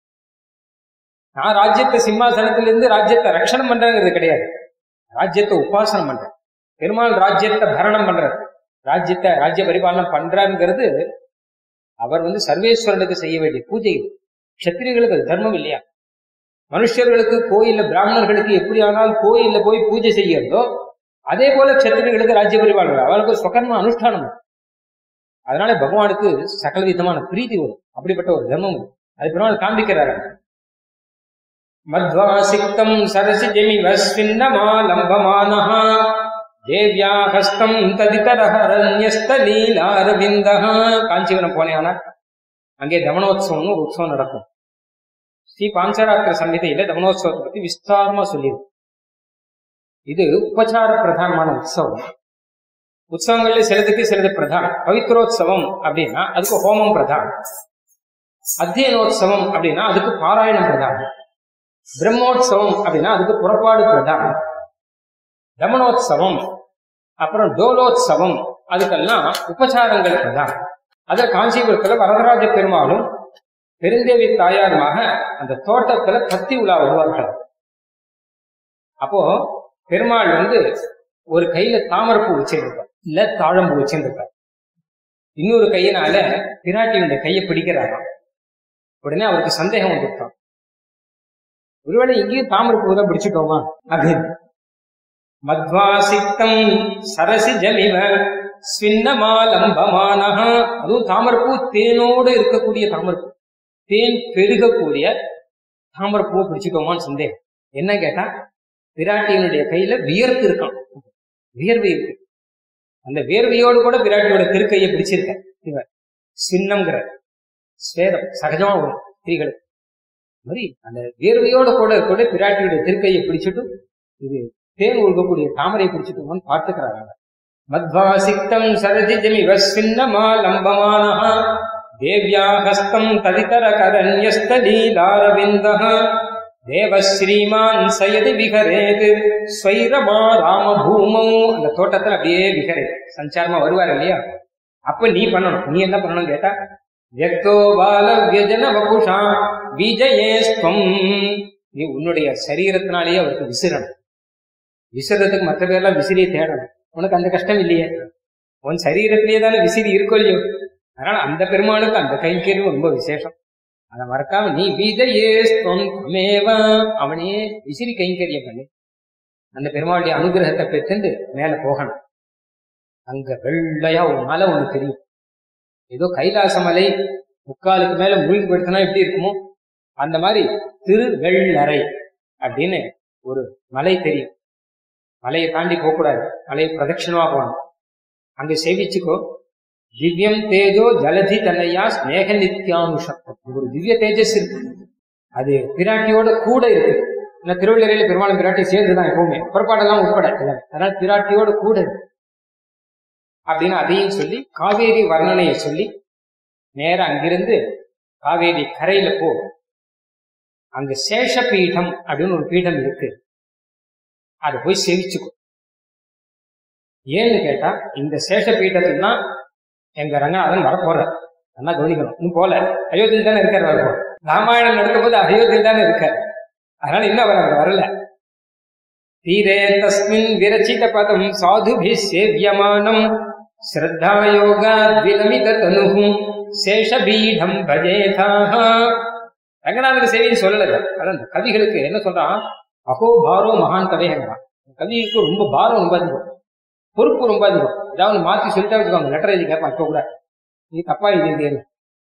[SPEAKER 2] நான் ராஜ்யத்தை சிம்மாசனத்திலிருந்து ராஜ்யத்தை ரட்சணம் பண்றேங்கிறது கிடையாது ராஜ்யத்தை உபாசனம் பண்றேன் பெருமாள் ராஜ்யத்தை பரணம் பண்றார் ராஜ்யத்தை ராஜ்ய பரிபாலனம் பண்றாருங்கிறது அவர் வந்து சர்வேஸ்வரனுக்கு செய்ய வேண்டிய பூஜை இது. க்ஷத்திரியர்களுக்கு அது தர்மம் இல்லையா மனுஷர்களுக்கு கோயில்ல பிராமணர்களுக்கு எப்படி ஆனால் கோயில்ல போய் பூஜை செய்யறதோ அதே போல க்ஷத்திரியர்களுக்கு ராஜ்ய பரிபாலனம் அவளுக்கு சுகர்ம அனுஷ்டானம் அதனால பகவானுக்கு சகல விதமான பிரீத்தி வரும் அப்படிப்பட்ட ஒரு தர்மம் வரும். அது பெருமாள் காண்பிக்கிறாரு மத்வாசிக்தம் சரசி ஜெமிவ ஸ்வின்னமாலம்பமானः தேவ்யா ஹஸ்தம் ததிதரஹரண்யஸ்தலீலாரவிந்தः காஞ்சிபுரம் போனேனா அங்கே தமனோத்சவம்னு ஒரு உற்சவம் நடக்கும் ஸ்ரீ பாஞ்சராத்திர சம்ஹிதையில தமனோத்சவத்தை பத்தி விஸ்தாரமா சொல்லியிருக்கு இது உபச்சார பிரதானமான உற்சவம் உற்சவங்கள்ல சிலதுக்கு சிலது பிரதானம் பவித்ரோத்சவம் அப்படின்னா அதுக்கு ஹோமம் பிரதானம் அத்தியனோத்சவம் அப்படின்னா அதுக்கு பாராயணம் பிரதானம் பிரம்மோத்சவம் அப்படின்னா அதுக்கு புறப்பாடு பிரதானம் தமனோத்சவம் அப்புறம் டோலோத்சவம் அதுக்கெல்லாம் உபச்சாரங்கள் பிரதானம் அத காஞ்சிபுரத்துல வரதராஜ பெருமாளும் பெருந்தேவி தாயாருமாக அந்த தோட்டத்துல கத்தி உலா வருவார்கள் அப்போ பெருமாள் வந்து ஒரு கையில தாமரைப்பூ வச்சிருப்பார் இல்ல தாழம்பூ வச்சிருப்பார் இன்னொரு கையினால பிராட்டியுடைய கையை பிடிக்கிறாராம் உடனே அவருக்கு சந்தேகம் வந்துட்டான் ஒருவேளை இங்கேயும் தாமரைப்பூ தான் பிடிச்சிட்டோமா அப்படின்னு மத்வாசித்தம் சரசி ஜலிவ ஸ்வின்னமாலம்பமானஹ அதுவும் தாமரைப்பூ தேனோடு இருக்கக்கூடிய தாமரைப்பூ தேன் பெருகக்கூடிய தாமரைப்பூவை பிடிச்சிட்டோமான்னு சந்தேகம் என்ன கேட்டா பிராட்டியினுடைய கையில வியர்த்து இருக்கான் வியர்வை இருக்கு அந்த வேர்வையோடு கூட பிராட்டியோட திருக்கையை பிடிச்சிருக்க இவர் சின்னம்ங்கிற ஸ்வேதம் சகஜமா வரும் ஸ்திரீகளுக்கு அது மாதிரி அந்த வேர்வையோட கூட கூட பிராட்டியோட திருக்கையை பிடிச்சிட்டு இது தேன் ஒழுகக்கூடிய தாமரை பிடிச்சிட்டோம்னு பார்த்துக்கிறாங்க மத்வாசிக்தம் சரதி ஜமிவ சின்னமாலம்பமானः தேவ்யா ஹஸ்தம் ததிதர கரண்யஸ்தலீலாரவிந்தः தேவஸ்ரீமான் சயதி விகரேது ஸ்வைரமா ராம பூமௌ அந்த தோட்டத்துல அப்படியே விகரே சஞ்சாரமா வருவார் இல்லையா அப்ப நீ பண்ணணும் நீ என்ன பண்ணணும் கேட்டா வியக்தோ பால வியஜன வபுஷா விஜயேஸ்வம் நீ உன்னுடைய சரீரத்தினாலேயே அவருக்கு விசிறணும் விசிறதுக்கு மற்ற பேர்லாம் விசிறியை தேடணும் உனக்கு அந்த கஷ்டம் இல்லையே உன் சரீரத்திலேயே தானே விசிறி இருக்கோ இல்லையோ அதனால அந்த பெருமாளுக்கு அந்த கைங்கரியம் ரொம்ப விசேஷம் அதை மறக்காம நீ விஜயேஸ்வம் மேவ அவனையே விசிறி கைங்கரியம் பண்ணி அந்த பெருமாளுடைய அனுகிரகத்தை பெற்றுண்டு மேல போகணும் அங்க வெள்ளையா ஒரு மலை ஒண்ணு தெரியும் ஏதோ கைலாச மலை முக்காலுக்கு மேல மூழ்கி படுத்தினா எப்படி இருக்குமோ அந்த மாதிரி திருவெள்ளரை அப்படின்னு ஒரு மலை தெரியும் மலையை தாண்டி போகக்கூடாது மலையை பிரதட்சிணமா போகணும் அங்க சேவிச்சுக்கோ திவ்யம் தேஜோ ஜலதி தன்னையா ஸ்நேக நித்யானுஷம் ஒரு திவ்ய தேஜஸ் இருக்கு அது பிராட்டியோட கூட இருக்கு ஏன்னா திருவள்ளுவரையில பெருமாளும் பிராட்டி சேர்ந்துதான் எப்பவுமே புறப்பாடெல்லாம் உட்பட எல்லாமே. அதனால பிராட்டியோட கூட இருக்கு அப்படின்னு அதையும் சொல்லி காவேரி வர்ணனையை சொல்லி நேரா அங்கிருந்து காவேரி கரையில போ அங்க சேஷ பீடம் அப்படின்னு ஒரு பீடம் இருக்கு அதை போய் சேவிச்சுக்கோ ஏன்னு கேட்டா இந்த சேஷ பீடத்துல தான் எங்க ரங்கநாதன் வரப்போறார் நல்லா கவனிக்கணும் இன்னும் போல அயோத்தியில் தானே இருக்கார் வரப்போ ராமாயணம் நடக்கும்போது அயோத்தியில் தானே இருக்கார் அதனால இன்னும் அவர் அங்க வரல தீரே தஸ்மின் விரச்சித பதம் சாதுபி சேவியமானம் ஸ்ரத்தா யோகா விலமித தனு சேஷபீடம் பஜேதாக ரங்கநாதன் சேவைன்னு சொல்லல அதான் இந்த கவிகளுக்கு என்ன சொல்றான் அகோ பாரோ மகான் கதைங்கிறான் கவிக்கு ரொம்ப பாரம் ரொம்ப அதிகம் பொறுப்பு ரொம்ப அதிகம் ஏதாவது மாத்தி சொல்லிட்டா வச்சுக்கோங்க லெட்டர் எழுதி கேட்பான் இப்ப கூட நீ தப்பா எழுதியிருந்தேன்னு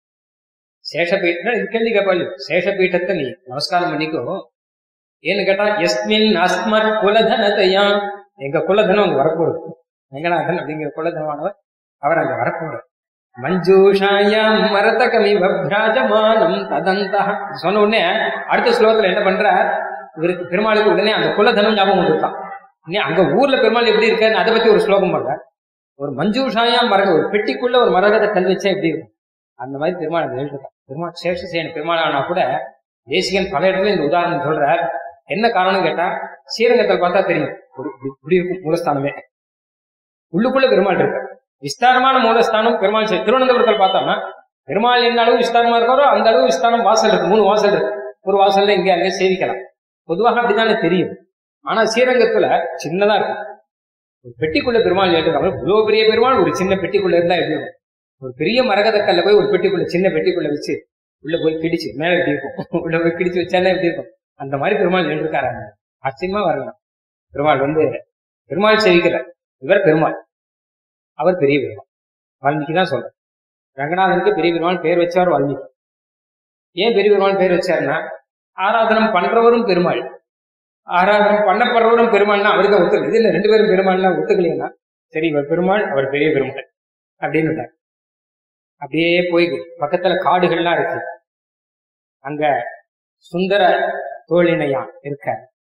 [SPEAKER 2] சேஷபீட்டம் இது கேள்வி கேட்பா இல்லையோ சேஷபீட்டத்தை நீ நமஸ்காரம் பண்ணிக்கோ ஏன்னு கேட்டா எஸ்மின் அஸ்மத் குலதனத்தையா எங்க குலதனம் அங்க வரப்போறது வெங்கநாதன் அப்படிங்கிற குலதனமானவர் அவர் அங்க வரப்போறார் மஞ்சூஷாயாம் மரதகமி வப்ராஜமானம் ததந்தா சொன்ன உடனே அடுத்த ஸ்லோகத்துல என்ன பண்றார் இவருக்கு பெருமாளுக்கு உடனே அந்த குலதனம் ஞாபகம் வந்துருக்கான் நீ அங்க ஊர்ல பெருமாள் எப்படி இருக்காருன்னு அதை பத்தி ஒரு ஸ்லோகம் பண்றார் ஒரு மஞ்சூஷாயாம் மரக ஒரு பெட்டிக்குள்ள ஒரு மரகத கல் வச்சா எப்படி இருக்கும் அந்த மாதிரி பெருமாள் அங்க எழுதிருக்கான் பெருமாள் சேஷசேன பெருமாள் ஆனா கூட தேசிகன் பல இடத்துல இந்த உதாரணம் சொல்றார் என்ன காரணம் கேட்டா ஸ்ரீரங்கத்தில் பார்த்தா தெரியும் ஒரு இப்படி- இப்படி இருக்கும் மூலஸ்தானமே உள்ளுக்குள்ள பெருமாள் இருக்கு விஸ்தாரமான மூலஸ்தானம் பெருமாள் சே- திருவனந்தபுரத்தில் பார்த்தோம்னா பெருமாள் எந்த அளவு விஸ்தாரமா இருக்காரோ அந்த அளவு விஸ்தாரம் வாசல் இருக்கு மூணு வாசல் இருக்கு ஒரு வாசல்ல இங்க அங்கே சேவிக்கலாம் பொதுவாக அப்படித்தானே தெரியும் ஆனா ஸ்ரீரங்கத்துல சின்னதா இருக்கும் ஒரு பெட்டிக்குள்ள பெருமாள் ஏற்றுக்காங்க இவ்வளவு பெரிய பெருமாள் ஒரு சின்ன பெட்டிக்குள்ள இருந்தா எப்படி இருக்கும் ஒரு பெரிய மரகதக்கல்ல போய் ஒரு பெட்டிக்குள்ள சின்ன பெட்டிக்குள்ள வச்சு உள்ள போய் கிடிச்சு மேல எப்படி இருக்கும் உள்ள போய் கிடிச்சு வச்சாலே எப்படி இருக்கும் அந்த மாதிரி பெருமாள் எழுதிருக்காரு ஆச்சரியமா வரலாம் பெருமாள் வந்து பெருமாள் சேவிக்கிறார் இவர் பெருமாள் அவர் பெரிய பெருமாள் வால்மீகி தான் சொல்றார் ரங்கநாதனுக்கு பெரிய பெருமாள் பேர் வச்சார் வால்மீகி ஏன் பெரிய பெருமாள் பேர் வச்சாருன்னா ஆராதனம் பண்றவரும் பெருமாள் ஆராதனம் பண்ணப்படுறவரும் பெருமாள்னா அவருக்கு ஒத்துக்கல இது இல்ல ரெண்டு பேரும் பெருமாள்னா ஒத்துக்கலைன்னா சரி இவர் பெருமாள் அவர் பெரிய பெருமாள் அப்படின்னு விட்டார். அப்படியே போய் பக்கத்துல காடுகள்லாம் இருக்கு அங்க சுந்தர தோழினையான் இருக்க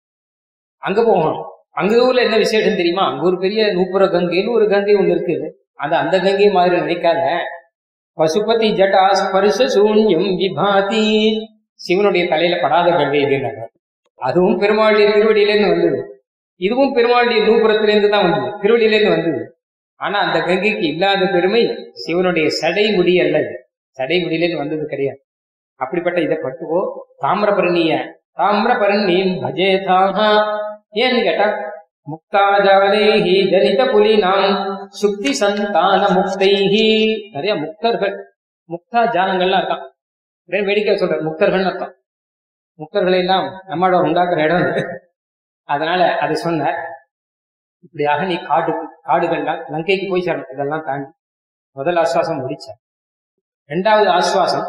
[SPEAKER 2] அங்க போகணும் அங்க ஊர்ல என்ன விசேஷம் தெரியுமா அங்க ஒரு பெரிய நூப்புர கங்கைன்னு ஒரு கங்கை ஒண்ணு இருக்குது அது அந்த கங்கை மாதிரி நினைக்காத பசுபதி ஜட்டா ஸ்பர்ஷ சூன்யம் விபாதி சிவனுடைய தலையில படாத கங்கை இதுன்னாங்க அதுவும் பெருமாளுடைய திருவடியிலேருந்து வந்தது இதுவும் பெருமாளுடைய நூப்புறத்திலேருந்து தான் வந்தது திருவடியிலேருந்து வந்தது ஆனா அந்த கங்கைக்கு இல்லாத பெருமை சிவனுடைய சடை முடி அல்ல இது. சடை முடியிலேருந்து வந்தது கிடையாது அப்படிப்பட்ட இதை பட்டுவோ தாமிரபரணிய தாமிரபரணியும் பஜேதாக ஏன்னு கேட்டா முக்தாஜாலேஹி ஜனித புலினாம் சுக்தி சந்தான முக்தைஹி நிறைய முக்தர்கள் முக்தா ஜானங்கள்லாம் இருக்கான் வேற வேடிக்கை சொல்ற முக்தர்கள்னு அர்த்தம் முக்தர்களை எல்லாம் நம்மளோட உண்டாக்குற இடம் இது அதனால அது சொன்னார் இப்படியாக நீ காடு காடுகள்லாம் லங்கைக்கு போய் சேரணும் இதெல்லாம் தாண்டி முதல் ஆஸ்வாசம் முடிச்ச ரெண்டாவது ஆஸ்வாசம்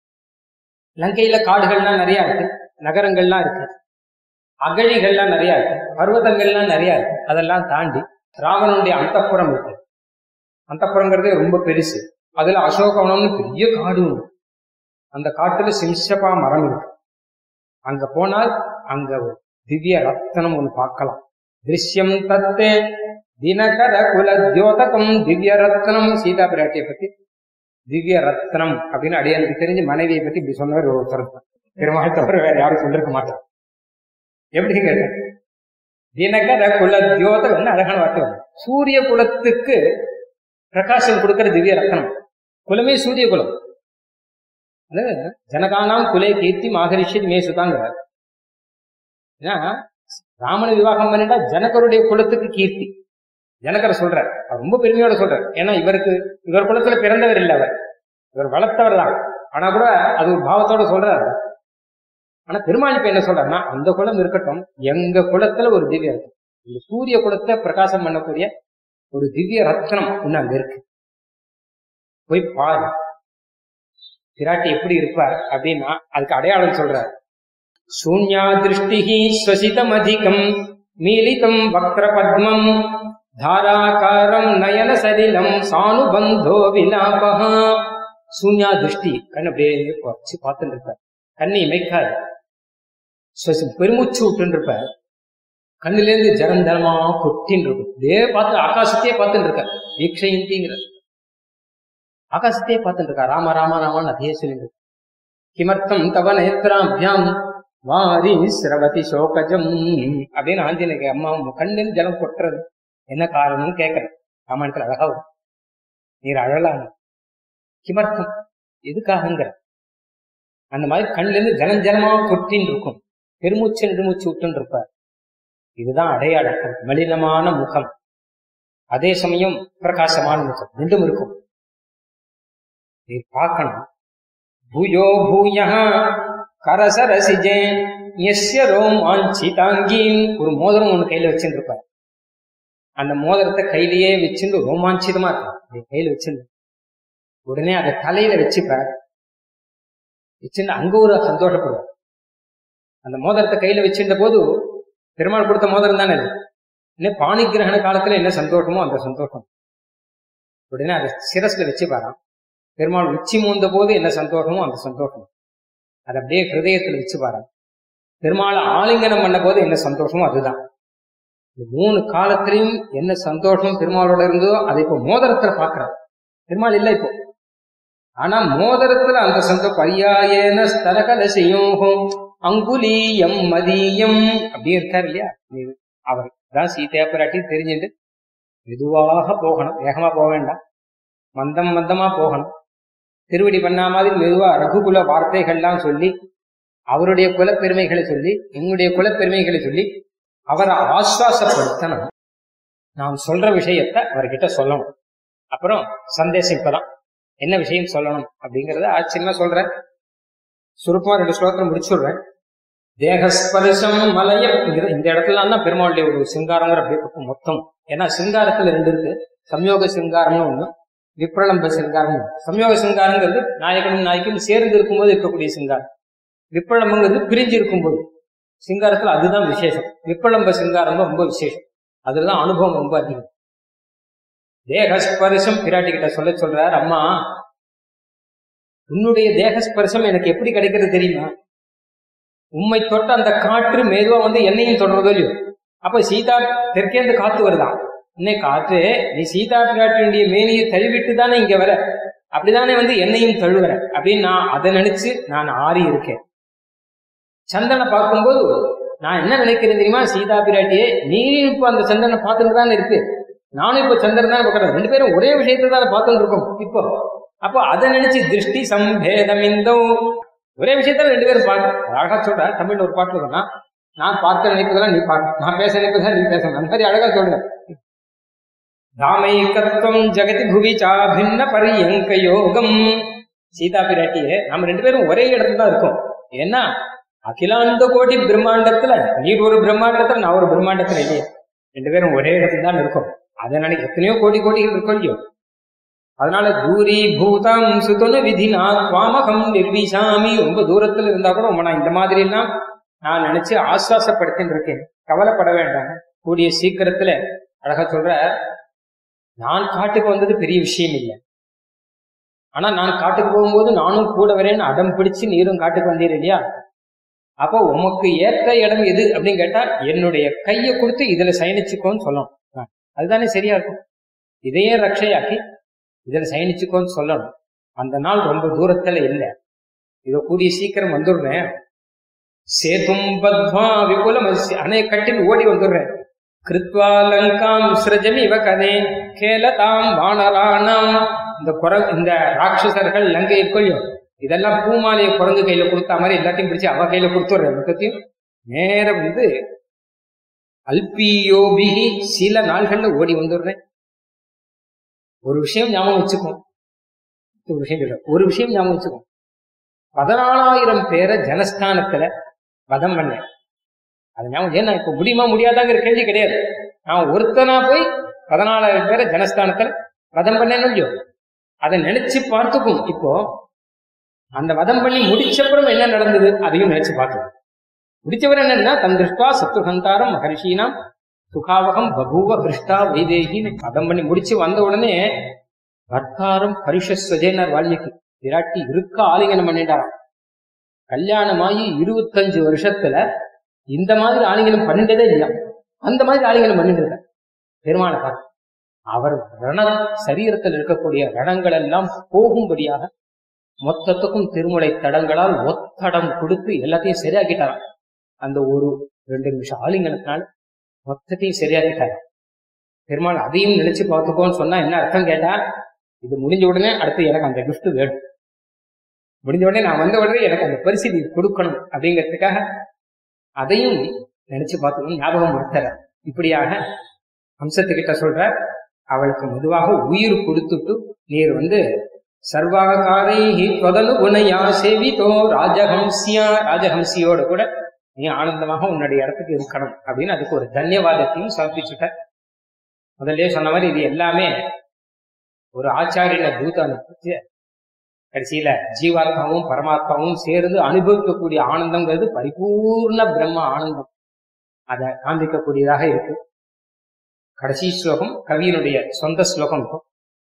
[SPEAKER 2] லங்கையில காடுகள்லாம் நிறைய இருக்கு நகரங்கள்லாம் இருக்கு அகழிகள்லாம் நிறைய இருக்கு பர்வதங்கள்லாம் நிறைய இருக்கு அதெல்லாம் தாண்டி ராவணனுடைய அந்தப்புறம் இருக்கு அந்தப்புறங்கிறதே ரொம்ப பெருசு அதுல அசோகவனம்னு பெரிய காடு உண்டு அந்த காட்டுல சிம்சபா மரம் இருக்கு அங்க போனால் அங்க ஒரு திவ்ய ரத்தனம் ஒண்ணு பார்க்கலாம் திருஷ்யம் தத்தே தினகர குல தியோதகம் திவ்ய ரத்னம் சீதா பிராட்டியை பத்தி திவ்ய ரத்னம் அப்படின்னு அடியானுக்கு தெரிஞ்சு மனைவியை பத்தி இப்படி சொன்னவர் ஒருத்தர் தான். பெருமாள் தவிர வேற யாரும் சொல்லிருக்க மாட்டார் எப்படி கேட்டேன் தினகர குல தியோதகம்னு அழகான வார்த்தை வரும். சூரிய குலத்துக்கு பிரகாசம் கொடுக்கிற திவ்ய ரத்னம் குலமே சூரிய குலம் அது ஜனகானாம் குலே கீர்த்தி மாகரிஷி மே சுதாங்கிறார் ஏன்னா ராமனை விவாகம் பண்ணிட்டா ஜனகருடைய குலத்துக்கு கீர்த்தி ஜனகர் சொல்றார் அவர் ரொம்ப பெருமையோட சொல்றார் ஏன்னா இவருக்கு இவர் குலத்துல பிறந்தவர் இல்லை அவர் இவர் வளர்த்தவர் தான் ஆனா கூட அது ஒரு பாவத்தோட சொல்றாரு ஆனா பெருமாள் இப்ப என்ன சொல்றாருன்னா அந்த குலம் இருக்கட்டும் எங்க குலத்துல ஒரு திவ்ய ரத்னம் இந்த சூரிய குலத்தை பிரகாசம் பண்ணக்கூடிய ஒரு திவ்ய ரத்னம் ஒண்ணு அங்க இருக்கு போய் பாரு பிராட்டி எப்படி இருப்பார் அப்படின்னா அதுக்கு அடையாளம் சொல்றார் சூன்யா திருஷ்டிஹி ஸ்வசிதம் அதிகம் மீலிதம் வக்ர பத்மம் தாராகாரம் நயன சலிலம் சானுபந்தோ விலாபகா சூன்யா திருஷ்டி கண் அப்படியே வச்சு பார்த்துட்டு இருப்பார் கண்ணை இமைக்காது சுவசி- பெருமூச்சு விட்டுன்னு இருப்பார் கண்ணுல இருந்து ஜரந்தரமா கொட்டின்னு இருக்கும் இதே பார்த்து ஆகாசத்தையே பார்த்துட்டு இருக்க வீக்ஷயந்திங்கிற ஆகாசத்தையே பார்த்துட்டு இருக்கா ராம ராம ராமான்னு அதையே சொல்லிட்டு இருக்கா. கிமர்த்தம் தவ நேத்திராபியாம் வாரி சிரவதி சோகஜம் அப்படின்னு ஆஞ்சநேய அம்மா உன் கண்ணில் ஜலம் கொட்டுறது என்ன காரணம்னு கேட்கறேன் ராமாயணத்துல அழகா வரும் நீர் அழலான கிமர்த்தம் எதுக்காகங்கிற அந்த மாதிரி கண்ணுல இருந்து ஜலம் ஜலமா கொட்டின்னு இருக்கும் பெருமூச்சு நெடுமூச்சு விட்டுன்னு இருப்பார் இதுதான் அடையாளம் மலினமான முகம் அதே சமயம் பிரகாசமான முகம் ரெண்டும் இருக்கும் நீ பார்க்கணும் பூயோ பூய கரசரசிஜே எஸ்ய ரோமாஞ்சிதாங்கீம் ஒரு மோதிரம் ஒண்ணு கையில வச்சுட்டு இருப்பார் அந்த மோதிரத்தை கையிலேயே வச்சுட்டு ரோமாஞ்சிதமா இருக்கும் அப்படி கையில வச்சுட்டு உடனே அதை தலையில வச்சுப்பார் வச்சுட்டு அங்க ஒரு சந்தோஷப்படுவார் அந்த மோதிரத்தை கையில வச்சிருந்த போது பெருமாள் கொடுத்த மோதிரம் தானே அது இன்னும் பாணி கிரகண காலத்துல என்ன சந்தோஷமோ அந்த சந்தோஷம் உடனே அதை சிரஸ்ல வச்சு பாராம் பெருமாள் உச்சி மூந்த போது என்ன சந்தோஷமோ அந்த சந்தோஷம் அதை அப்படியே ஹிருதயத்துல வச்சு பாராம் பெருமாளை ஆலிங்கனம் பண்ண போது என்ன சந்தோஷமோ அதுதான் இந்த மூணு காலத்திலையும் என்ன சந்தோஷம் பெருமாளோட இருந்ததோ அதை இப்போ மோதிரத்துல பாக்குறான் பெருமாள் இல்லை இப்போ ஆனா மோதிரத்துல அந்த சந்தோஷம் பரியாயன ஸ்தலகல செய்யும் அங்குலீயம் மதியம் அப்படியே இருக்காரு இல்லையா இது அவர் தான் சீதையா பிராட்டி தெரிஞ்சுட்டு மெதுவாக போகணும் வேகமா போக வேண்டாம் மந்தம் மந்தமா போகணும் திருவடி பண்ணா மாதிரி மெதுவா ரகுகுல வார்த்தைகள்லாம் சொல்லி அவருடைய குலப்பெருமைகளை சொல்லி எங்களுடைய குலப்பெருமைகளை சொல்லி அவரை ஆஸ்வாசப்படுத்தணும் நாம் சொல்ற விஷயத்த அவர்கிட்ட சொல்லணும் அப்புறம் சந்தேசம் இப்பதான் என்ன விஷயம் சொல்லணும் அப்படிங்கறத ஆச்சரியமா சொல்றேன் சுருக்கமா ரெண்டு ஸ்லோகத்துல முடிச்சுடுறேன் தேகஸ்பர்சம் மலைய இங்க- இந்த இடத்துல தான் பெருமாளுடைய ஒரு சிங்காரங்கிற அப்படியே பக்கம் மொத்தம் ஏன்னா சிங்காரத்துல ரெண்டு இருக்கு சம்யோக சிங்காரம்னு ஒண்ணு விப்ரலம்ப சிங்காரம் ஒண்ணு. சம்யோக சிங்காரங்கிறது நாயகனும் நாயக்கும் சேர்ந்து இருக்கும்போது இருக்கக்கூடிய சிங்காரம் விப்ரலம்பங்கிறது பிரிஞ்சு இருக்கும்போது சிங்காரத்துல அதுதான் விசேஷம் விப்ரலம்ப சிங்காரம் தான் ரொம்ப விசேஷம் அதுலதான் அனுபவம் ரொம்ப அதிகம் தேகஸ்பர்சம் பிராட்டி கிட்ட சொல்ல சொல்றார் அம்மா உன்னுடைய தேகஸ்பர்சம் எனக்கு எப்படி கிடைக்கிறது தெரியுமா உம்மை தொட்ட அந்த காற்று மெதுவா வந்து என்னையும் தொடர்றதோ இல்லையோ அப்ப சீதா தெற்கேந்து காத்து வருதான் இன்னை காற்று நீ சீதா பிராட்டியுடைய மேனியை தழுவிட்டு தானே இங்க வர அப்படிதானே வந்து என்னையும் தழுவுற அப்படின்னு நான் அதை நினைச்சு நான் ஆறி இருக்கேன் சந்தனை பார்க்கும்போது நான் என்ன நினைக்கிறேன் தெரியுமா சீதா பிராட்டியே நீயும் இப்ப அந்த சந்தனை பார்த்துட்டு தானே இருக்கு நானும் இப்ப சந்திரன் தான் பார்க்கறேன் ரெண்டு பேரும் ஒரே விஷயத்தை தான் பார்த்துட்டு இருக்கோம் இப்போ அப்போ அதை நினைச்சு திருஷ்டி சம்பேதமிந்தோ ஒரே விஷயத்த ரெண்டு பேரும் பார்க்க அழகா சொல்ற தமிழ்ல ஒரு பாட்டு சொன்னா நான் பார்க்க நினைப்பதெல்லாம் நீ பார்க்க நான் பேச நினைப்பதெல்லாம் நீ பேசணும் அந்த மாதிரி அழகா சொல்றேன் ராமைக்கத்துவம் ஜெகதி புவி சாபின்ன பரியங்க யோகம் சீதா பிராட்டியே நம்ம ரெண்டு பேரும் ஒரே இடத்துல தான் இருக்கோம் ஏன்னா அகிலாண்ட கோடி பிரம்மாண்டத்துல நீ ஒரு பிரம்மாண்டத்துல நான் ஒரு பிரம்மாண்டத்துல இல்லையே ரெண்டு பேரும் ஒரே இடத்துல தான் இருக்கோம் அதை நினைக்க எத்தனையோ கோடி கோடிகள் இருக்கோம் இல்லையோ அதனால தூரி பூதம் சுதனு விதினா துவாமகம் நிர்விசாமி ரொம்ப தூரத்துல இருந்தா கூட உம்மை நான் இந்த மாதிரி எல்லாம் நான் நினைச்சு ஆஸ்வாசப்படுத்தின்னு இருக்கேன் கவலைப்பட வேண்டாம் கூடிய சீக்கிரத்துல அழகா சொல்ற நான் காட்டுக்கு வந்தது பெரிய விஷயம் இல்லை ஆனா நான் காட்டுக்கு போகும்போது நானும் கூட வரேன்னு அடம் பிடிச்சு நீரும் காட்டுக்கு வந்தீர் இல்லையா அப்போ உமக்கு ஏற்ற இடம் எது அப்படின்னு கேட்டா என்னுடைய கையை கொடுத்து இதுல சயனிச்சுக்கோன்னு சொல்லணும் ஆ, அதுதானே சரியா இருக்கும் இதையே ரட்சையாக்கி இதுல சயனிச்சுக்கோன்னு சொல்லணும் அந்த நாள் ரொம்ப தூரத்துல இல்லை இதோ கூடிய சீக்கிரம் வந்துடுறேன் சேதும் பத்வா விபுலமஸ்ய அணை கட்டில் ஓடி வந்துடுறேன் கிருத்வா லங்காம் சிரஜமி இவ கதே கேலதாம் வானராணாம் இந்த குர இந்த ராட்சசர்கள் லங்கை கொள்ளும் இதெல்லாம் பூமாலையை குரங்கு கையில கொடுத்த மாதிரி எல்லாத்தையும் பிடிச்சு அவ கையில கொடுத்துடுறேன் மொத்தத்தையும் நேரம் வந்து அல்பியோபிகி சில நாள்கள்ல ஓடி வந்துடுறேன் ஒரு விஷயம் ஞாபகம் வச்சுக்கோ ஒரு விஷயம் சொல்ல ஒரு விஷயம் ஞாபகம் வச்சுக்கோ பதினாலாயிரம் பேரை ஜனஸ்தானத்துல வதம் பண்ணேன் அது ஞாபகம் ஏன்னா இப்ப முடியுமா முடியாதாங்கிற கேள்வி கிடையாது நான் ஒருத்தனா போய் பதினாலாயிரம் பேரை ஜனஸ்தானத்துல வதம் பண்ணேன்னு இல்லையோ அதை நினைச்சு பார்த்துக்கும் இப்போ அந்த வதம் பண்ணி முடிச்சப்புறம் என்ன நடந்தது அதையும் நினைச்சு பார்க்கலாம் முடிச்சவர் என்னன்னா தன் திருஷ்டா சத்துகந்தாரம் மகர்ஷீனாம் சுகாவகம் பகூவ கிருஷ்டா வைதேகின்னு வதம் பண்ணி முடிச்சு வந்த உடனே பர்த்தாரம் பரிஷஸ்வஜேனர் வால்மீகி விராட்டி இருக்க ஆலிங்கனம் பண்ணிட்டாராம் கல்யாணமாகி இருபத்தஞ்சு வருஷத்துல இந்த மாதிரி ஆலிங்கனம் பண்ணிட்டதே இல்லையா அந்த மாதிரி ஆலிங்கனம் பண்ணிட்டு பெருமாளை பார்த்து அவர் ரண சரீரத்தில் இருக்கக்கூடிய ரணங்கள் எல்லாம் போகும்படியாக மொத்தத்துக்கும் திருமுலை தடங்களால் ஒத்தடம் கொடுத்து எல்லாத்தையும் சரியாக்கிட்டாராம் அந்த ஒரு ரெண்டு நிமிஷம் ஆலிங்கனத்தினால மொத்தத்தையும் சரியாக்கிட்டாராம் பெருமாள் அதையும் நினைச்சு பார்த்துக்கோன்னு சொன்னா என்ன அர்த்தம் கேட்டா இது முடிஞ்ச உடனே அடுத்து எனக்கு அந்த gift வேணும் முடிஞ்ச உடனே நான் வந்த உடனே எனக்கு அந்த பரிசு நீ கொடுக்கணும் அப்படிங்கிறதுக்காக அதையும் நினைச்சு பார்த்துக்கணும் ஞாபகம் கொடுத்தர இப்படியாக அம்சத்துக்கிட்ட சொல்ற அவளுக்கு மெதுவாக உயிர் கொடுத்துட்டு நீர் வந்து சர்வாகாரை தொதனு குணையா சேவிதோ ராஜஹம்சியா ராஜஹம்சியோட கூட நீ ஆனந்தமாக உன்னுடைய இடத்துக்கு இருக்கணும் அப்படின்னு அதுக்கு ஒரு தன்யவாதத்தையும் சமர்ப்பிச்சுட்ட முதல்ல சொன்ன மாதிரி இது எல்லாமே ஒரு ஆச்சாரியனை தூத அனுப்பிச்சு கடைசியில ஜீவாத்மாவும் பரமாத்மாவும் சேர்ந்து அனுபவிக்கக்கூடிய ஆனந்தங்கிறது பரிபூர்ண பிரம்ம ஆனந்தம் அதை காண்பிக்கக்கூடியதாக இருக்கு கடைசி ஸ்லோகம் கவியினுடைய சொந்த ஸ்லோகம் இப்போ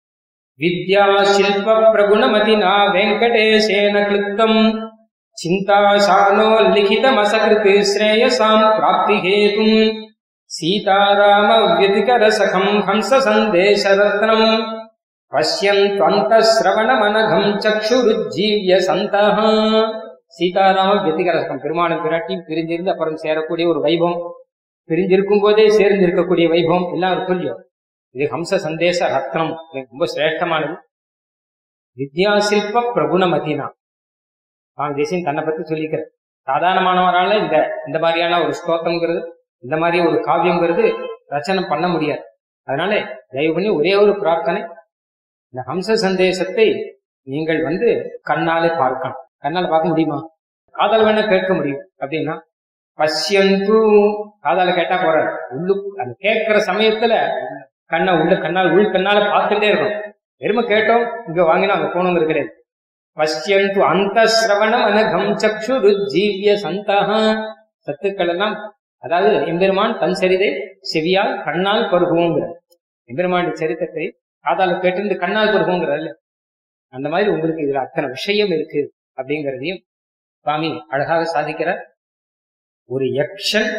[SPEAKER 2] வித்யா சில்ப பிரகுணமதினா வெங்கடேசேன கிருத்தம் சிந்தாசானோ லிகிதமசகிருத் ஸ்ரேயசாம் பிராப்தி ஹேதும் சீதாராம வியதிகரசகம் ஹம்ச சந்தேசரத்னம் பஷ்யந்த்வந்தஸ்ரவணமனகம் சக்ஷுருஜீவிய சந்தः சீதாராம வியதிகரசகம் பெருமாளும் பிராட்டியும் பிரிஞ்சிருந்து அப்புறம் சேரக்கூடிய ஒரு வைபவம் பிரிஞ்சிருக்கும் போதே சேர்ந்து இருக்கக்கூடிய வைபவம் எல்லாம் இருக்கும் இல்லையோ இது ஹம்ச சந்தேச ரத்னம் இது ரொம்ப சிரேஷ்டமானது வித்யா சில்ப பிரகுணமதினா சுவாமி தேசியம் தன்னை பத்தி சொல்லிக்கிற சாதாரணமானவரால இந்த இந்த மாதிரியான ஒரு ஸ்தோத்திரங்கிறது இந்த மாதிரி ஒரு காவியங்கிறது ரச்சனை பண்ண முடியாது அதனால தயவு பண்ணி ஒரே ஒரு பிரார்த்தனை இந்த ஹம்ச சந்தேசத்தை நீங்கள் வந்து கண்ணாலே பார்க்கணும் கண்ணால பார்க்க முடியுமா காதல் வேணா கேட்க முடியும் அப்படின்னா பஷ்யந்து காதால கேட்டா போறாரு உள்ளு அது கேட்கிற சமயத்துல கண்ணை உள்ள கண்ணால் உள் கண்ணால பார்த்துட்டே இருக்கணும் வெறும கேட்டோம் இங்க வாங்கினா அங்க போகணுங்கிறது கிடையாது பஷ்யந்து அந்த சிரவணம் அனகம் சக்ஷு ருஜீவிய சந்தக சத்துக்கள் எல்லாம் அதாவது எம்பெருமான் தன் சரிதை செவியால் கண்ணால் பருகுவோங்கிற எம்பெருமான் சரித்திரத்தை காதால கேட்டு கண்ணால் பருகுங்கிறதுல அந்த மாதிரி உங்களுக்கு இதுல அத்தனை விஷயம் இருக்கு அப்படிங்கிறதையும் சுவாமி அழகாக சாதிக்கிற ஒரு யக்ஷன்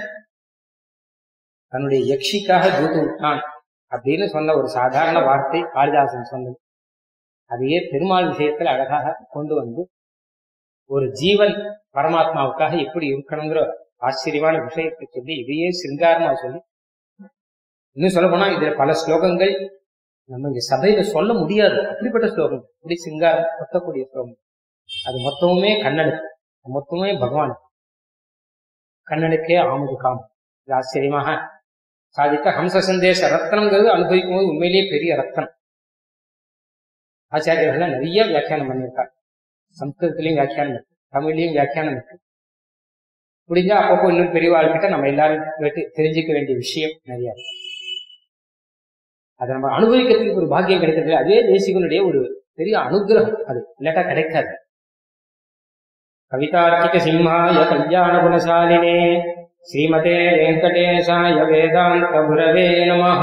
[SPEAKER 2] தன்னுடைய யக்ஷிக்காக தூது விட்டான் அப்படின்னு சொன்ன ஒரு சாதாரண வார்த்தை காளிதாசன் சொன்னது அதையே பெருமாள் விஷயத்துல அழகாக கொண்டு வந்து ஒரு ஜீவன் பரமாத்மாவுக்காக எப்படி இருக்கணுங்கிற ஆச்சரியமான விஷயத்தை சொல்லி இதையே சிங்காரமா சொல்லி இன்னும் சொல்ல போனா இதுல பல ஸ்லோகங்கள் நம்ம இங்க சபையில சொல்ல முடியாது அப்படிப்பட்ட ஸ்லோகம் இப்படி சிங்காரம் கொத்தக்கூடிய ஸ்லோகம் அது மொத்தமுமே கண்ணனுக்கு மொத்தமே பகவான் கண்ணனுக்கே ஆமது காம் இது ஆச்சரியமாக சாதித்த ஹம்ச சந்தேச ரத்னம்ங்கிறது அனுபவிக்கும் போது உண்மையிலேயே பெரிய ரத்னம் ஆச்சாரியர்கள் நிறைய வியாக்கியானம் பண்ணியிருக்காங்க சம்ஸ்கிருதத்திலையும் வியாக்கியானம் இருக்கு தமிழ்லையும் வியாக்கியானம் இருக்கு முடிஞ்சா அப்பப்போ இன்னும் பெரியவாழ்கிட்ட நம்ம எல்லாரும் கேட்டு தெரிஞ்சுக்க வேண்டிய விஷயம் நிறைய இருக்கு அதை நம்ம அனுபவிக்கிறதுக்கு ஒரு பாக்கியம் கிடைக்கிறது அதே தேசிகனுடைய ஒரு பெரிய அனுகிரகம் அது இல்லாட்டா கிடைக்காது கவிதார்க்கிக சிம்ஹாய கல்யாண குணசாலினே ஸ்ரீமதே வெங்கடேசாய வேதாந்த குரவே நமஹ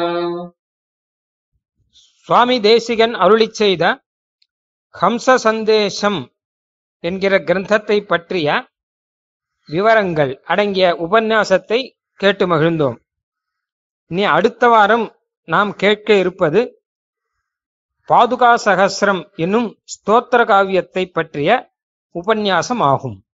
[SPEAKER 1] சுவாமி தேசிகன் அருளிச் செய்த ஹம்ச சந்தேசம் என்கிற கிரந்தத்தை பற்றிய விவரங்கள் அடங்கிய உபன்யாசத்தை கேட்டு மகிழ்ந்தோம் இனி அடுத்த வாரம் நாம் கேட்க இருப்பது பாதுகா சகசிரம் என்னும் ஸ்தோத்திர காவியத்தை பற்றிய உபன்யாசம் ஆகும்